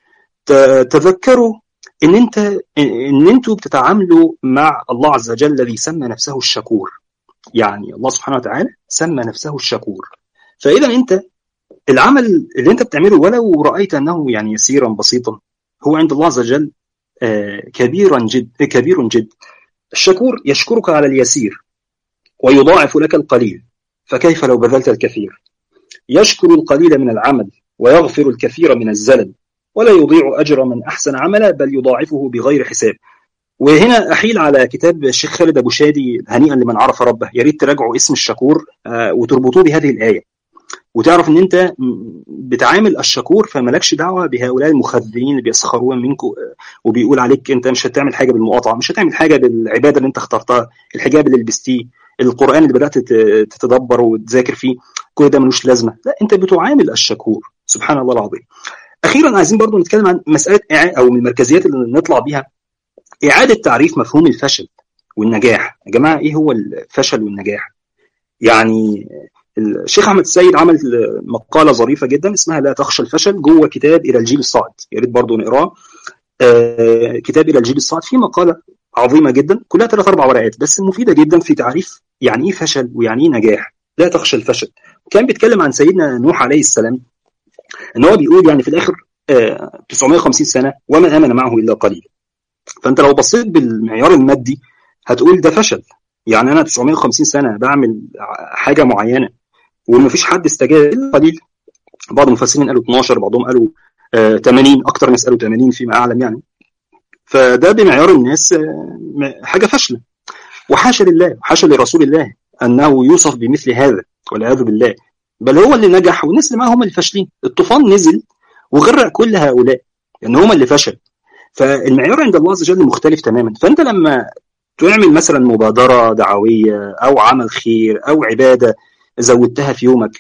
تذكروا ان انت ان انتوا بتتعاملوا مع الله عز وجل الذي سمى نفسه الشكور يعني الله سبحانه وتعالى سمى نفسه الشكور فاذا انت العمل اللي انت بتعمله ولو رايت انه يعني يسيرا بسيطا هو عند الله عز وجل كبيرا جد كبير جدا الشكور يشكرك على اليسير ويضاعف لك القليل فكيف لو بذلت الكثير يشكر القليل من العمل ويغفر الكثير من الزلل ولا يضيع أجر من أحسن عملا بل يضاعفه بغير حساب وهنا أحيل على كتاب الشيخ خالد أبو شادي هنيئا لمن عرف ربه يا ريت تراجعوا اسم الشكور وتربطوه بهذه الآية وتعرف ان انت بتعامل الشكور فمالكش دعوه بهؤلاء المخذلين اللي بيسخرون منك وبيقول عليك انت مش هتعمل حاجه بالمقاطعه مش هتعمل حاجه بالعباده اللي انت اخترتها الحجاب اللي لبستيه القران اللي بدات تتدبر وتذاكر فيه كل ده ملوش لازمه لا انت بتعامل الشكور سبحان الله العظيم اخيرا عايزين برضو نتكلم عن مساله او من المركزيات اللي نطلع بيها اعاده تعريف مفهوم الفشل والنجاح يا جماعه ايه هو الفشل والنجاح يعني الشيخ احمد السيد عمل مقاله ظريفه جدا اسمها لا تخشى الفشل جوه كتاب الى الجيل الصاعد يا ريت برضه نقراه آه كتاب الى الجيل الصاعد فيه مقاله عظيمه جدا كلها ثلاث اربع ورقات بس مفيده جدا في تعريف يعني ايه فشل ويعني ايه نجاح لا تخشى الفشل كان بيتكلم عن سيدنا نوح عليه السلام ان هو بيقول يعني في الاخر آه 950 سنه وما امن معه الا قليل فانت لو بصيت بالمعيار المادي هتقول ده فشل يعني انا 950 سنه بعمل حاجه معينه وما فيش حد استجاب الا قليل بعض المفسرين قالوا 12 بعضهم قالوا آه 80 اكتر ناس قالوا 80 فيما اعلم يعني فده بمعيار الناس آه حاجه فاشله وحاشا لله حاشا لرسول الله انه يوصف بمثل هذا والعياذ بالله بل هو اللي نجح والناس اللي معاه هم اللي فاشلين الطوفان نزل وغرق كل هؤلاء لان هم اللي فشل فالمعيار عند الله عز وجل مختلف تماما فانت لما تعمل مثلا مبادره دعويه او عمل خير او عباده زودتها في يومك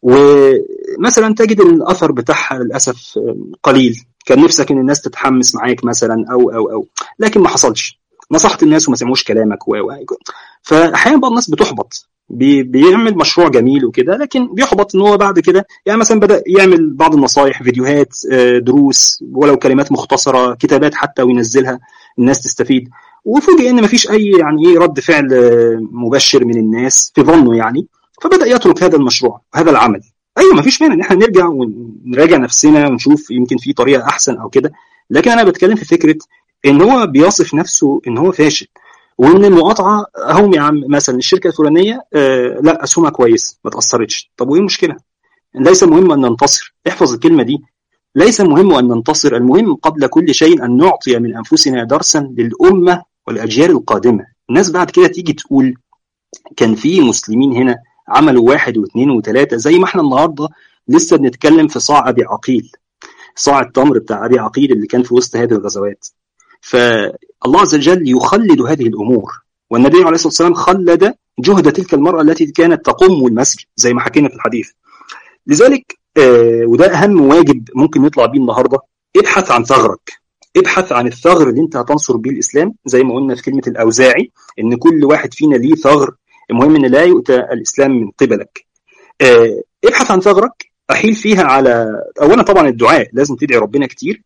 ومثلا تجد الاثر بتاعها للاسف قليل كان نفسك ان الناس تتحمس معاك مثلا او او او لكن ما حصلش نصحت الناس وما سمعوش كلامك و... فاحيانا بقى الناس بتحبط بي... بيعمل مشروع جميل وكده لكن بيحبط ان هو بعد كده يعني مثلا بدا يعمل بعض النصائح فيديوهات دروس ولو كلمات مختصره كتابات حتى وينزلها الناس تستفيد وفوجئ ان مفيش اي يعني ايه رد فعل مبشر من الناس في ظنه يعني فبدا يترك هذا المشروع هذا العمل ايوه مفيش مانع ان احنا نرجع ونراجع نفسنا ونشوف يمكن في طريقه احسن او كده لكن انا بتكلم في فكره ان هو بيصف نفسه ان هو فاشل وان المقاطعه هم يا عم مثلا الشركه الفلانيه آه لا اسهمها كويس ما تاثرتش طب وايه المشكله؟ ليس مهم ان ننتصر احفظ الكلمه دي ليس مهم ان ننتصر المهم قبل كل شيء ان نعطي من انفسنا درسا للامه والاجيال القادمه الناس بعد كده تيجي تقول كان في مسلمين هنا عملوا واحد واثنين وثلاثه زي ما احنا النهارده لسه بنتكلم في صاع ابي عقيل صاع التمر بتاع ابي عقيل اللي كان في وسط هذه الغزوات فالله عز وجل يخلد هذه الامور والنبي عليه الصلاه والسلام خلد جهد تلك المراه التي كانت تقوم المسجد زي ما حكينا في الحديث لذلك آه وده اهم واجب ممكن نطلع بيه النهارده ابحث عن ثغرك ابحث عن الثغر اللي انت هتنصر بيه الاسلام زي ما قلنا في كلمه الاوزاعي ان كل واحد فينا ليه ثغر المهم ان لا يؤتى الاسلام من قبلك آه ابحث عن ثغرك احيل فيها على اولا طبعا الدعاء لازم تدعي ربنا كتير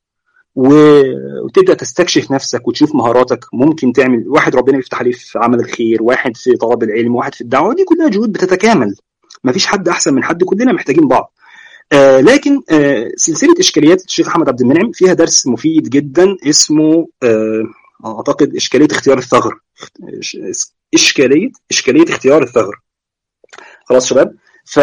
وتبدا تستكشف نفسك وتشوف مهاراتك ممكن تعمل واحد ربنا يفتح عليه في عمل الخير واحد في طلب العلم واحد في الدعوه دي كلها جهود بتتكامل مفيش حد احسن من حد كلنا محتاجين بعض آه لكن آه سلسله اشكاليات الشيخ احمد عبد المنعم فيها درس مفيد جدا اسمه آه اعتقد اشكاليه اختيار الثغر اشكاليه اشكاليه اختيار الثغر خلاص شباب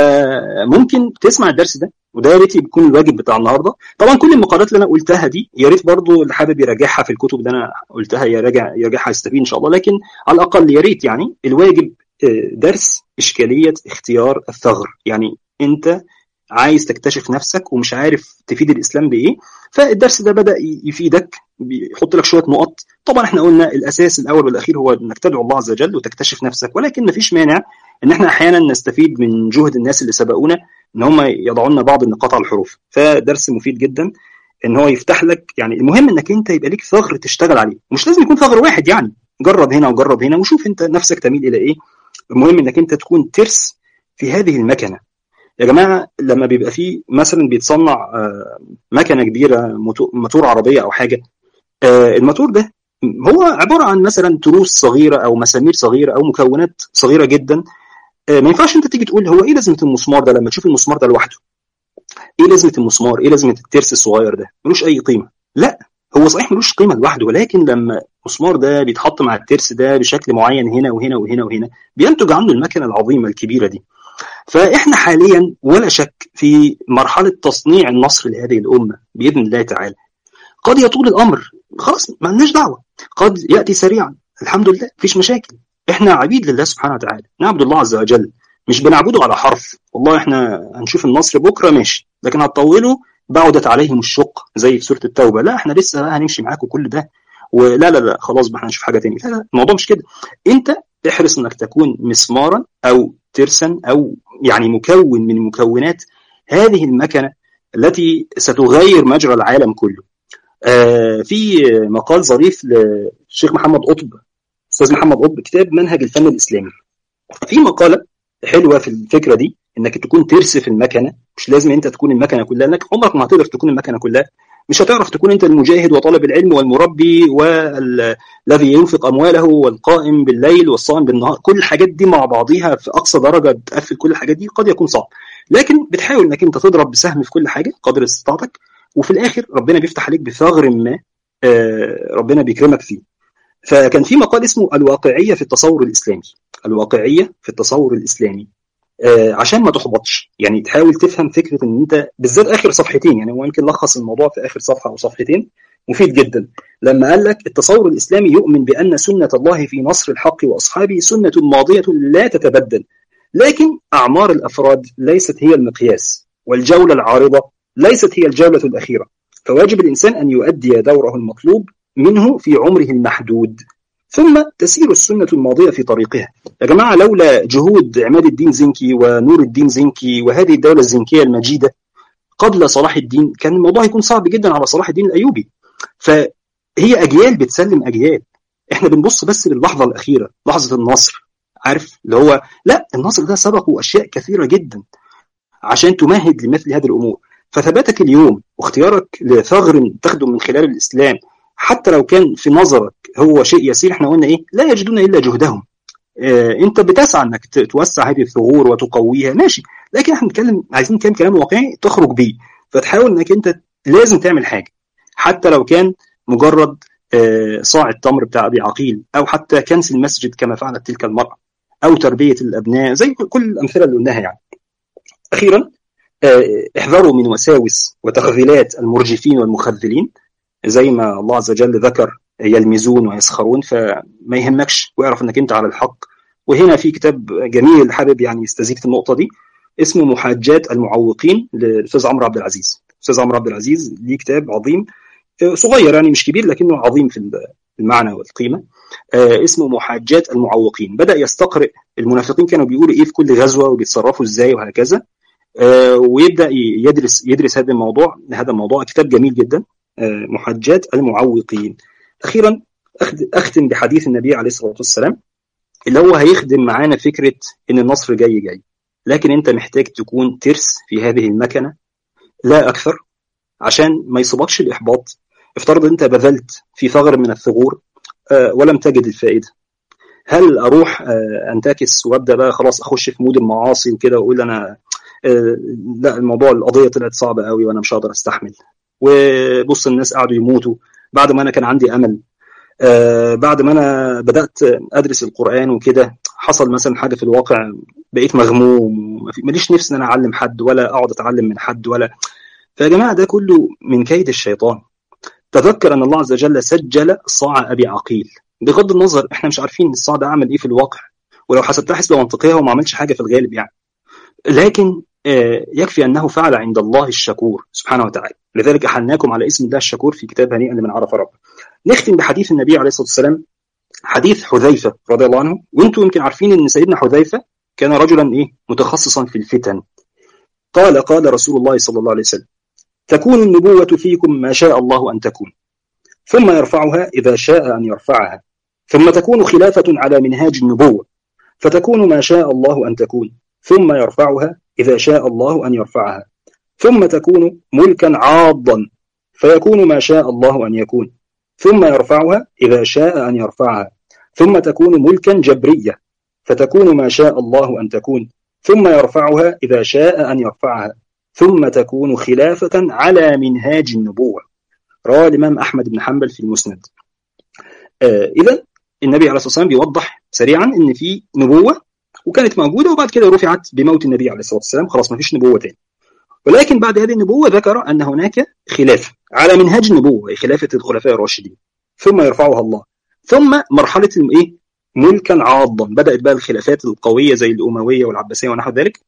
فممكن تسمع الدرس ده وده يا ريت يكون الواجب بتاع النهارده طبعا كل المقالات اللي انا قلتها دي يا ريت برضو اللي حابب يراجعها في الكتب اللي انا قلتها يراجع يراجعها يستفيد ان شاء الله لكن على الاقل يا ريت يعني الواجب درس اشكاليه اختيار الثغر يعني انت عايز تكتشف نفسك ومش عارف تفيد الاسلام بايه فالدرس ده بدا يفيدك بيحط لك شويه نقط طبعا احنا قلنا الاساس الاول والاخير هو انك تدعو الله عز وجل وتكتشف نفسك ولكن مفيش مانع ان احنا احيانا نستفيد من جهد الناس اللي سبقونا ان هم يضعوا لنا بعض النقاط على الحروف فدرس مفيد جدا ان هو يفتح لك يعني المهم انك انت يبقى ليك ثغر تشتغل عليه مش لازم يكون ثغر واحد يعني جرب هنا وجرب هنا وشوف انت نفسك تميل الى ايه المهم انك انت تكون ترس في هذه المكنه يا جماعه لما بيبقى في مثلا بيتصنع مكنه كبيره موتور عربيه او حاجه الموتور ده هو عباره عن مثلا تروس صغيره او مسامير صغيره او مكونات صغيره جدا ما ينفعش انت تيجي تقول هو ايه لازمه المسمار ده لما تشوف المسمار ده لوحده ايه لازمه المسمار ايه لازمه الترس الصغير ده ملوش اي قيمه لا هو صحيح ملوش قيمه لوحده ولكن لما المسمار ده بيتحط مع الترس ده بشكل معين هنا وهنا وهنا وهنا بينتج عنه المكنه العظيمه الكبيره دي فاحنا حاليا ولا شك في مرحله تصنيع النصر لهذه الامه باذن الله تعالى قد يطول الامر خلاص ما لناش دعوه قد ياتي سريعا الحمد لله مفيش مشاكل احنا عبيد لله سبحانه وتعالى نعبد الله عز وجل مش بنعبده على حرف والله احنا هنشوف النصر بكره ماشي لكن هتطولوا بعدت عليهم الشق زي في سوره التوبه لا احنا لسه هنمشي معاكم كل ده ولا لا لا خلاص بقى هنشوف حاجه ثانيه لا لا الموضوع مش كده انت احرص انك تكون مسمارا او ترسا او يعني مكون من مكونات هذه المكنه التي ستغير مجرى العالم كله. آه في مقال ظريف للشيخ محمد قطب استاذ محمد قطب كتاب منهج الفن الاسلامي. في مقاله حلوه في الفكره دي انك تكون ترس في المكنه مش لازم انت تكون المكنه كلها لانك عمرك ما هتقدر تكون المكنه كلها مش هتعرف تكون انت المجاهد وطالب العلم والمربي والذي ينفق امواله والقائم بالليل والصائم بالنهار كل الحاجات دي مع بعضيها في اقصى درجه تقفل كل الحاجات دي قد يكون صعب لكن بتحاول انك انت تضرب بسهم في كل حاجه قدر استطاعتك وفي الاخر ربنا بيفتح عليك بثغر ما ربنا بيكرمك فيه فكان في مقال اسمه الواقعيه في التصور الاسلامي الواقعيه في التصور الاسلامي عشان ما تحبطش يعني تحاول تفهم فكره ان انت بالذات اخر صفحتين يعني هو يمكن لخص الموضوع في اخر صفحه او صفحتين مفيد جدا لما قال لك التصور الاسلامي يؤمن بان سنه الله في نصر الحق واصحابه سنه ماضيه لا تتبدل لكن اعمار الافراد ليست هي المقياس والجوله العارضه ليست هي الجوله الاخيره فواجب الانسان ان يؤدي دوره المطلوب منه في عمره المحدود ثم تسير السنة الماضية في طريقها يا جماعة لولا جهود عماد الدين زنكي ونور الدين زنكي وهذه الدولة الزنكية المجيدة قبل صلاح الدين كان الموضوع يكون صعب جدا على صلاح الدين الأيوبي فهي أجيال بتسلم أجيال احنا بنبص بس للحظة الأخيرة لحظة النصر عارف اللي هو لا النصر ده سبقه أشياء كثيرة جدا عشان تمهد لمثل هذه الأمور فثباتك اليوم واختيارك لثغر تخدم من خلال الإسلام حتى لو كان في نظرك هو شيء يسير احنا قلنا ايه لا يجدون الا جهدهم اه انت بتسعى انك توسع هذه الثغور وتقويها ماشي لكن احنا بنتكلم عايزين نتكلم كلام واقعي تخرج بيه فتحاول انك انت لازم تعمل حاجه حتى لو كان مجرد اه صاع التمر بتاع ابي عقيل او حتى كنس المسجد كما فعلت تلك المراه او تربيه الابناء زي كل الامثله اللي قلناها يعني اخيرا اه احذروا من وساوس وتخذيلات المرجفين والمخذلين زي ما الله عز وجل ذكر يلمزون ويسخرون فما يهمكش واعرف انك انت على الحق وهنا في كتاب جميل حابب يعني يستزيد في النقطه دي اسمه محاجات المعوقين للاستاذ عمرو عبد العزيز الاستاذ عمرو عبد العزيز ليه كتاب عظيم صغير يعني مش كبير لكنه عظيم في المعنى والقيمه اسمه محاجات المعوقين بدا يستقرئ المنافقين كانوا بيقولوا ايه في كل غزوه وبيتصرفوا ازاي وهكذا ويبدا يدرس يدرس هذا الموضوع هذا الموضوع كتاب جميل جدا محجات المعوقين اخيرا اختم بحديث النبي عليه الصلاه والسلام اللي هو هيخدم معانا فكره ان النصر جاي جاي لكن انت محتاج تكون ترس في هذه المكنه لا اكثر عشان ما يصيبكش الاحباط افترض انت بذلت في ثغر من الثغور ولم تجد الفائده هل اروح انتكس وابدا بقى خلاص اخش في مود المعاصي وكده واقول انا لا الموضوع القضيه طلعت صعبه قوي وانا مش هقدر استحمل وبص الناس قعدوا يموتوا بعد ما انا كان عندي امل آه بعد ما انا بدات ادرس القران وكده حصل مثلا حاجه في الواقع بقيت مغموم ماليش نفس ان انا اعلم حد ولا اقعد اتعلم من حد ولا فيا جماعه ده كله من كيد الشيطان تذكر ان الله عز وجل سجل صاع ابي عقيل بغض النظر احنا مش عارفين الصاع ده عمل ايه في الواقع ولو حسبتها حسبه منطقيه هو ما عملش حاجه في الغالب يعني لكن يكفي أنه فعل عند الله الشكور سبحانه وتعالى لذلك أحلناكم على اسم الله الشكور في كتاب هنيئا لمن عرف ربه نختم بحديث النبي عليه الصلاة والسلام حديث حذيفة رضي الله عنه وانتم يمكن عارفين ان سيدنا حذيفة كان رجلا ايه متخصصا في الفتن قال قال رسول الله صلى الله عليه وسلم تكون النبوة فيكم ما شاء الله أن تكون ثم يرفعها إذا شاء أن يرفعها ثم تكون خلافة على منهاج النبوة فتكون ما شاء الله أن تكون ثم يرفعها إذا شاء الله أن يرفعها ثم تكون ملكا عاضا فيكون ما شاء الله أن يكون ثم يرفعها إذا شاء أن يرفعها ثم تكون ملكا جبرية فتكون ما شاء الله أن تكون ثم يرفعها إذا شاء أن يرفعها ثم تكون خلافة على منهاج النبوة رواه الإمام أحمد بن حنبل في المسند آه إذا النبي عليه الصلاة والسلام بيوضح سريعا أن في نبوة وكانت موجودة وبعد كده رفعت بموت النبي عليه الصلاة والسلام خلاص ما فيش نبوة تاني ولكن بعد هذه النبوة ذكر أن هناك خلافة على منهاج النبوة خلافة الخلفاء الراشدين ثم يرفعها الله ثم مرحلة إيه ملكا عاضا بدأت بقى الخلافات القوية زي الأموية والعباسية ونحو ذلك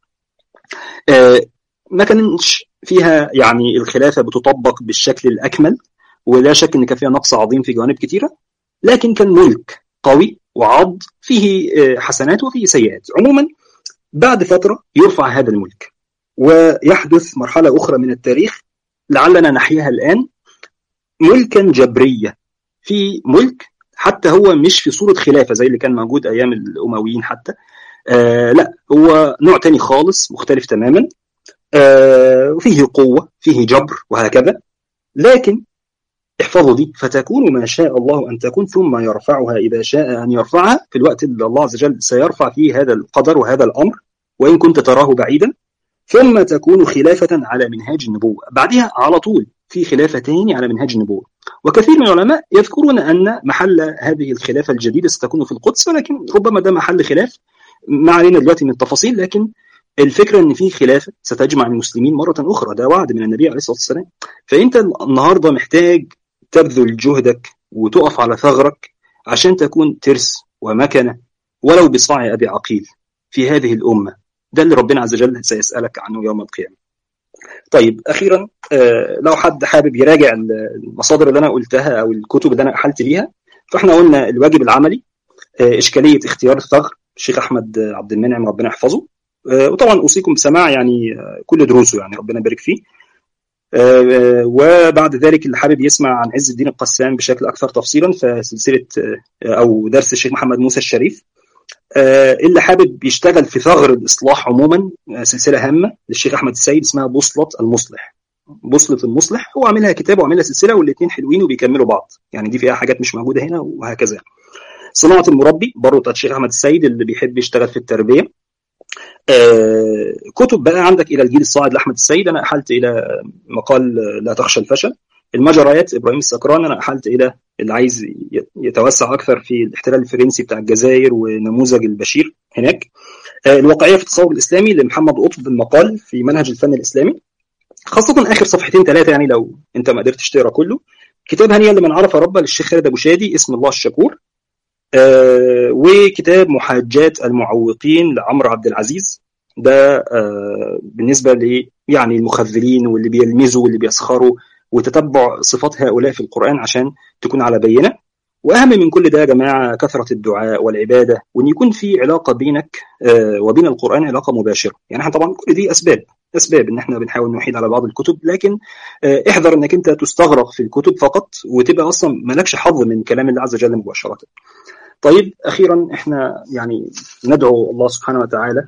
آه ما كانش فيها يعني الخلافة بتطبق بالشكل الأكمل ولا شك أن كان فيها نقص عظيم في جوانب كثيرة لكن كان ملك قوي وعض فيه حسنات وفيه سيئات عموما بعد فترة يرفع هذا الملك ويحدث مرحلة أخرى من التاريخ لعلنا نحياها الآن ملكا جبرية في ملك حتى هو مش في صورة خلافة زي اللي كان موجود أيام الأمويين حتى آه لا هو نوع تاني خالص مختلف تماما آه فيه قوة فيه جبر وهكذا لكن احفظوا دي فتكون ما شاء الله أن تكون ثم يرفعها إذا شاء أن يرفعها في الوقت اللي الله عز وجل سيرفع فيه هذا القدر وهذا الأمر وإن كنت تراه بعيدا ثم تكون خلافة على منهاج النبوة بعدها على طول في خلافة تاني على منهاج النبوة وكثير من العلماء يذكرون أن محل هذه الخلافة الجديدة ستكون في القدس ولكن ربما ده محل خلاف ما علينا دلوقتي من التفاصيل لكن الفكره ان في خلافه ستجمع المسلمين مره اخرى ده وعد من النبي عليه الصلاه والسلام فانت النهارده محتاج تبذل جهدك وتقف على ثغرك عشان تكون ترس ومكنه ولو بصاع ابي عقيل في هذه الامه ده اللي ربنا عز وجل سيسالك عنه يوم القيامه طيب اخيرا لو حد حابب يراجع المصادر اللي انا قلتها او الكتب اللي انا احلت ليها فاحنا قلنا الواجب العملي اشكاليه اختيار الثغر الشيخ احمد عبد المنعم ربنا يحفظه وطبعا اوصيكم بسماع يعني كل دروسه يعني ربنا يبارك فيه وبعد ذلك اللي حابب يسمع عن عز الدين القسام بشكل اكثر تفصيلا فسلسله او درس الشيخ محمد موسى الشريف اللي حابب يشتغل في ثغر الاصلاح عموما سلسله هامه للشيخ احمد السيد اسمها بوصله المصلح بوصله المصلح هو عاملها كتاب وعاملها سلسله والاثنين حلوين وبيكملوا بعض يعني دي فيها حاجات مش موجوده هنا وهكذا صناعه المربي برضه بتاعت الشيخ احمد السيد اللي بيحب يشتغل في التربيه آه كتب بقى عندك الى الجيل الصاعد لاحمد السيد انا احلت الى مقال لا تخشى الفشل المجريات ابراهيم السكران انا احلت الى اللي عايز يتوسع اكثر في الاحتلال الفرنسي بتاع الجزائر ونموذج البشير هناك آه الواقعيه في التصوف الاسلامي لمحمد قطب المقال في منهج الفن الاسلامي خاصه اخر صفحتين ثلاثه يعني لو انت ما قدرتش تقرا كله كتاب هنيئا لمن عرف ربه للشيخ خالد ابو شادي اسم الله الشكور آه وكتاب محاجات المعوقين لعمرو عبد العزيز ده آه بالنسبة ل يعني المخذلين واللي بيلمزوا واللي بيسخروا وتتبع صفات هؤلاء في القرآن عشان تكون على بينة وأهم من كل ده يا جماعة كثرة الدعاء والعبادة وأن يكون في علاقة بينك آه وبين القرآن علاقة مباشرة يعني احنا طبعا كل دي أسباب أسباب إن احنا بنحاول نحيد على بعض الكتب لكن احذر إنك أنت تستغرق في الكتب فقط وتبقى أصلا مالكش حظ من كلام الله عز وجل مباشرة طيب اخيرا احنا يعني ندعو الله سبحانه وتعالى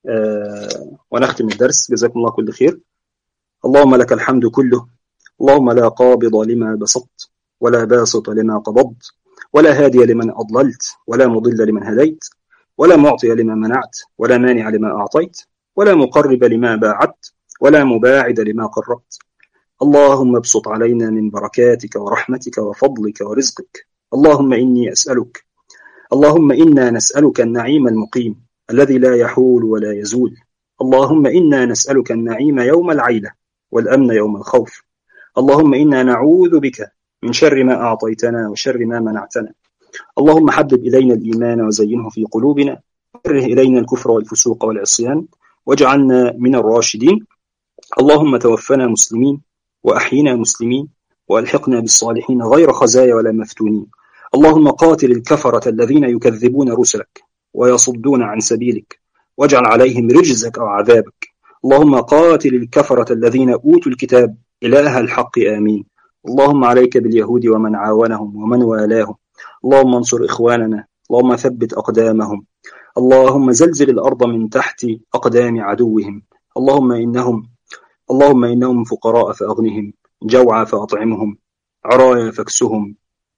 آه ونختم الدرس جزاكم الله كل خير اللهم لك الحمد كله اللهم لا قابض لما بسطت ولا باسط لما قبضت ولا هادي لمن أضللت ولا مضل لمن هديت ولا معطي لما منعت ولا مانع لما أعطيت ولا مقرب لما باعدت ولا مباعد لما قربت اللهم ابسط علينا من بركاتك ورحمتك وفضلك ورزقك اللهم إني أسألك اللهم إنا نسألك النعيم المقيم الذي لا يحول ولا يزول اللهم إنا نسألك النعيم يوم العيلة والأمن يوم الخوف اللهم إنا نعوذ بك من شر ما أعطيتنا وشر ما منعتنا اللهم حبب إلينا الإيمان وزينه في قلوبنا وكره إلينا الكفر والفسوق والعصيان واجعلنا من الراشدين اللهم توفنا مسلمين وأحينا مسلمين وألحقنا بالصالحين غير خزايا ولا مفتونين اللهم قاتل الكفرة الذين يكذبون رسلك ويصدون عن سبيلك واجعل عليهم رجزك أو عذابك اللهم قاتل الكفرة الذين أوتوا الكتاب إله الحق آمين اللهم عليك باليهود ومن عاونهم ومن والاهم اللهم انصر إخواننا اللهم ثبت أقدامهم اللهم زلزل الأرض من تحت أقدام عدوهم اللهم إنهم اللهم إنهم فقراء فأغنهم جوعى فأطعمهم عرايا فاكسهم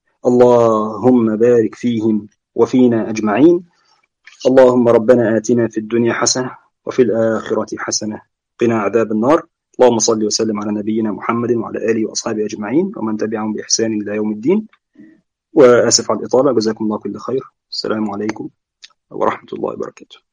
اللهم بارك فيهم وفينا أجمعين اللهم ربنا آتنا في الدنيا حسنة وفي الآخرة حسنة قنا عذاب النار اللهم صل وسلم على نبينا محمد وعلى آله وأصحابه أجمعين ومن تبعهم بإحسان إلى يوم الدين وآسف على الإطالة جزاكم الله كل خير السلام عليكم ورحمة الله وبركاته